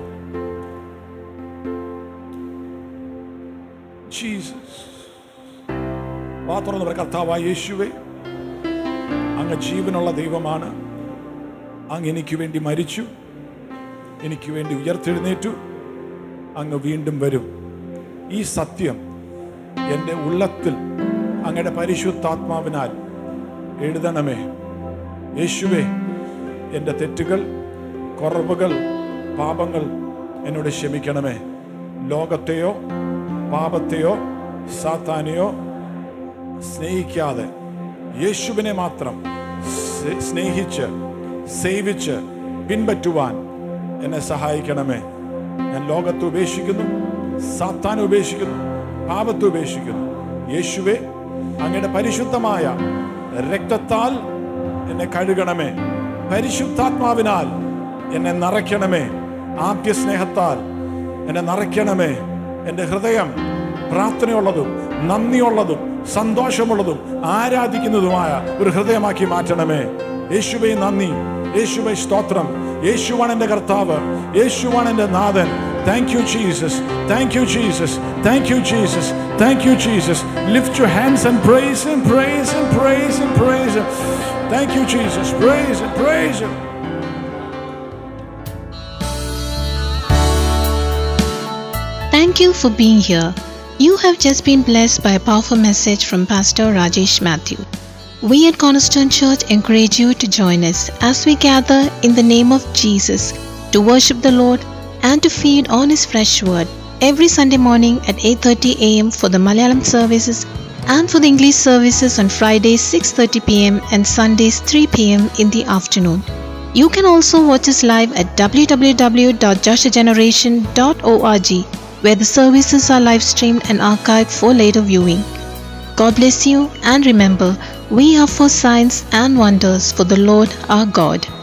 ജീസസ് വാ തുറന്ന് പറ കർത്താവായ യേശുവേ അങ്ങ് ജീവനുള്ള ദൈവമാണ് അങ്ങ് എനിക്ക് വേണ്ടി മരിച്ചു എനിക്ക് വേണ്ടി ഉയർത്തെഴുന്നേറ്റു അങ്ങ് വീണ്ടും വരും ഈ സത്യം എൻ്റെ ഉള്ളത്തിൽ അങ്ങയുടെ പരിശുദ്ധാത്മാവിനാൽ എഴുതണമേ യേശുവേ എൻ്റെ തെറ്റുകൾ കുറവുകൾ പാപങ്ങൾ എന്നോട് ക്ഷമിക്കണമേ ലോകത്തെയോ പാപത്തെയോ സാത്താനെയോ സ്നേഹിക്കാതെ യേശുവിനെ മാത്രം സ്- സ്നേഹിച്ച് സേവിച്ച് പിൻപറ്റുവാൻ എന്നെ സഹായിക്കണമേ ഞാൻ ലോകത്തെ ഉപേക്ഷിക്കുന്നു സാത്താനെ ഉപേക്ഷിക്കുന്നു പാപത്തെ ഉപേക്ഷിക്കുന്നു യേശുവെ അങ്ങയുടെ പരിശുദ്ധമായ രക്തത്താൽ എന്നെ കഴുകണമേ പരിശുദ്ധാത്മാവിനാൽ എന്നെ നിറയ്ക്കണമേ ആദ്യ സ്നേഹത്താൽ എന്നെ നിറയ്ക്കണമേ എൻ്റെ ഹൃദയം പ്രാർത്ഥനയുള്ളതും നന്ദിയുള്ളതും സന്തോഷമുള്ളതും ആരാധിക്കുന്നതുമായ ഒരു ഹൃദയമാക്കി മാറ്റണമേ യേശുവെ നന്ദി യേശുവെ സ്തോത്രം യേശുവാണ് എൻ്റെ കർത്താവ് യേശുവാണ് എൻ്റെ നാഥൻ Thank you, Jesus. Thank you, Jesus. Thank you, Jesus. Thank you, Jesus. Lift your hands and praise Him, praise Him, praise Him, praise Him. Thank you, Jesus. Praise Him, praise Him. Thank you for being here. You have just been blessed by a powerful message from Pastor Rajesh Matthew. We at Cornerstone Church encourage you to join us as we gather in the name of Jesus to worship the Lord and to feed on his fresh word every Sunday morning at 8:30 a.m. for the Malayalam services and for the English services on Fridays 6:30 p.m. and Sundays 3 p.m. in the afternoon. You can also watch us live at www.joshageneration.org where the services are live streamed and archived for later viewing. God bless you and remember, we are for signs and wonders for the Lord our God.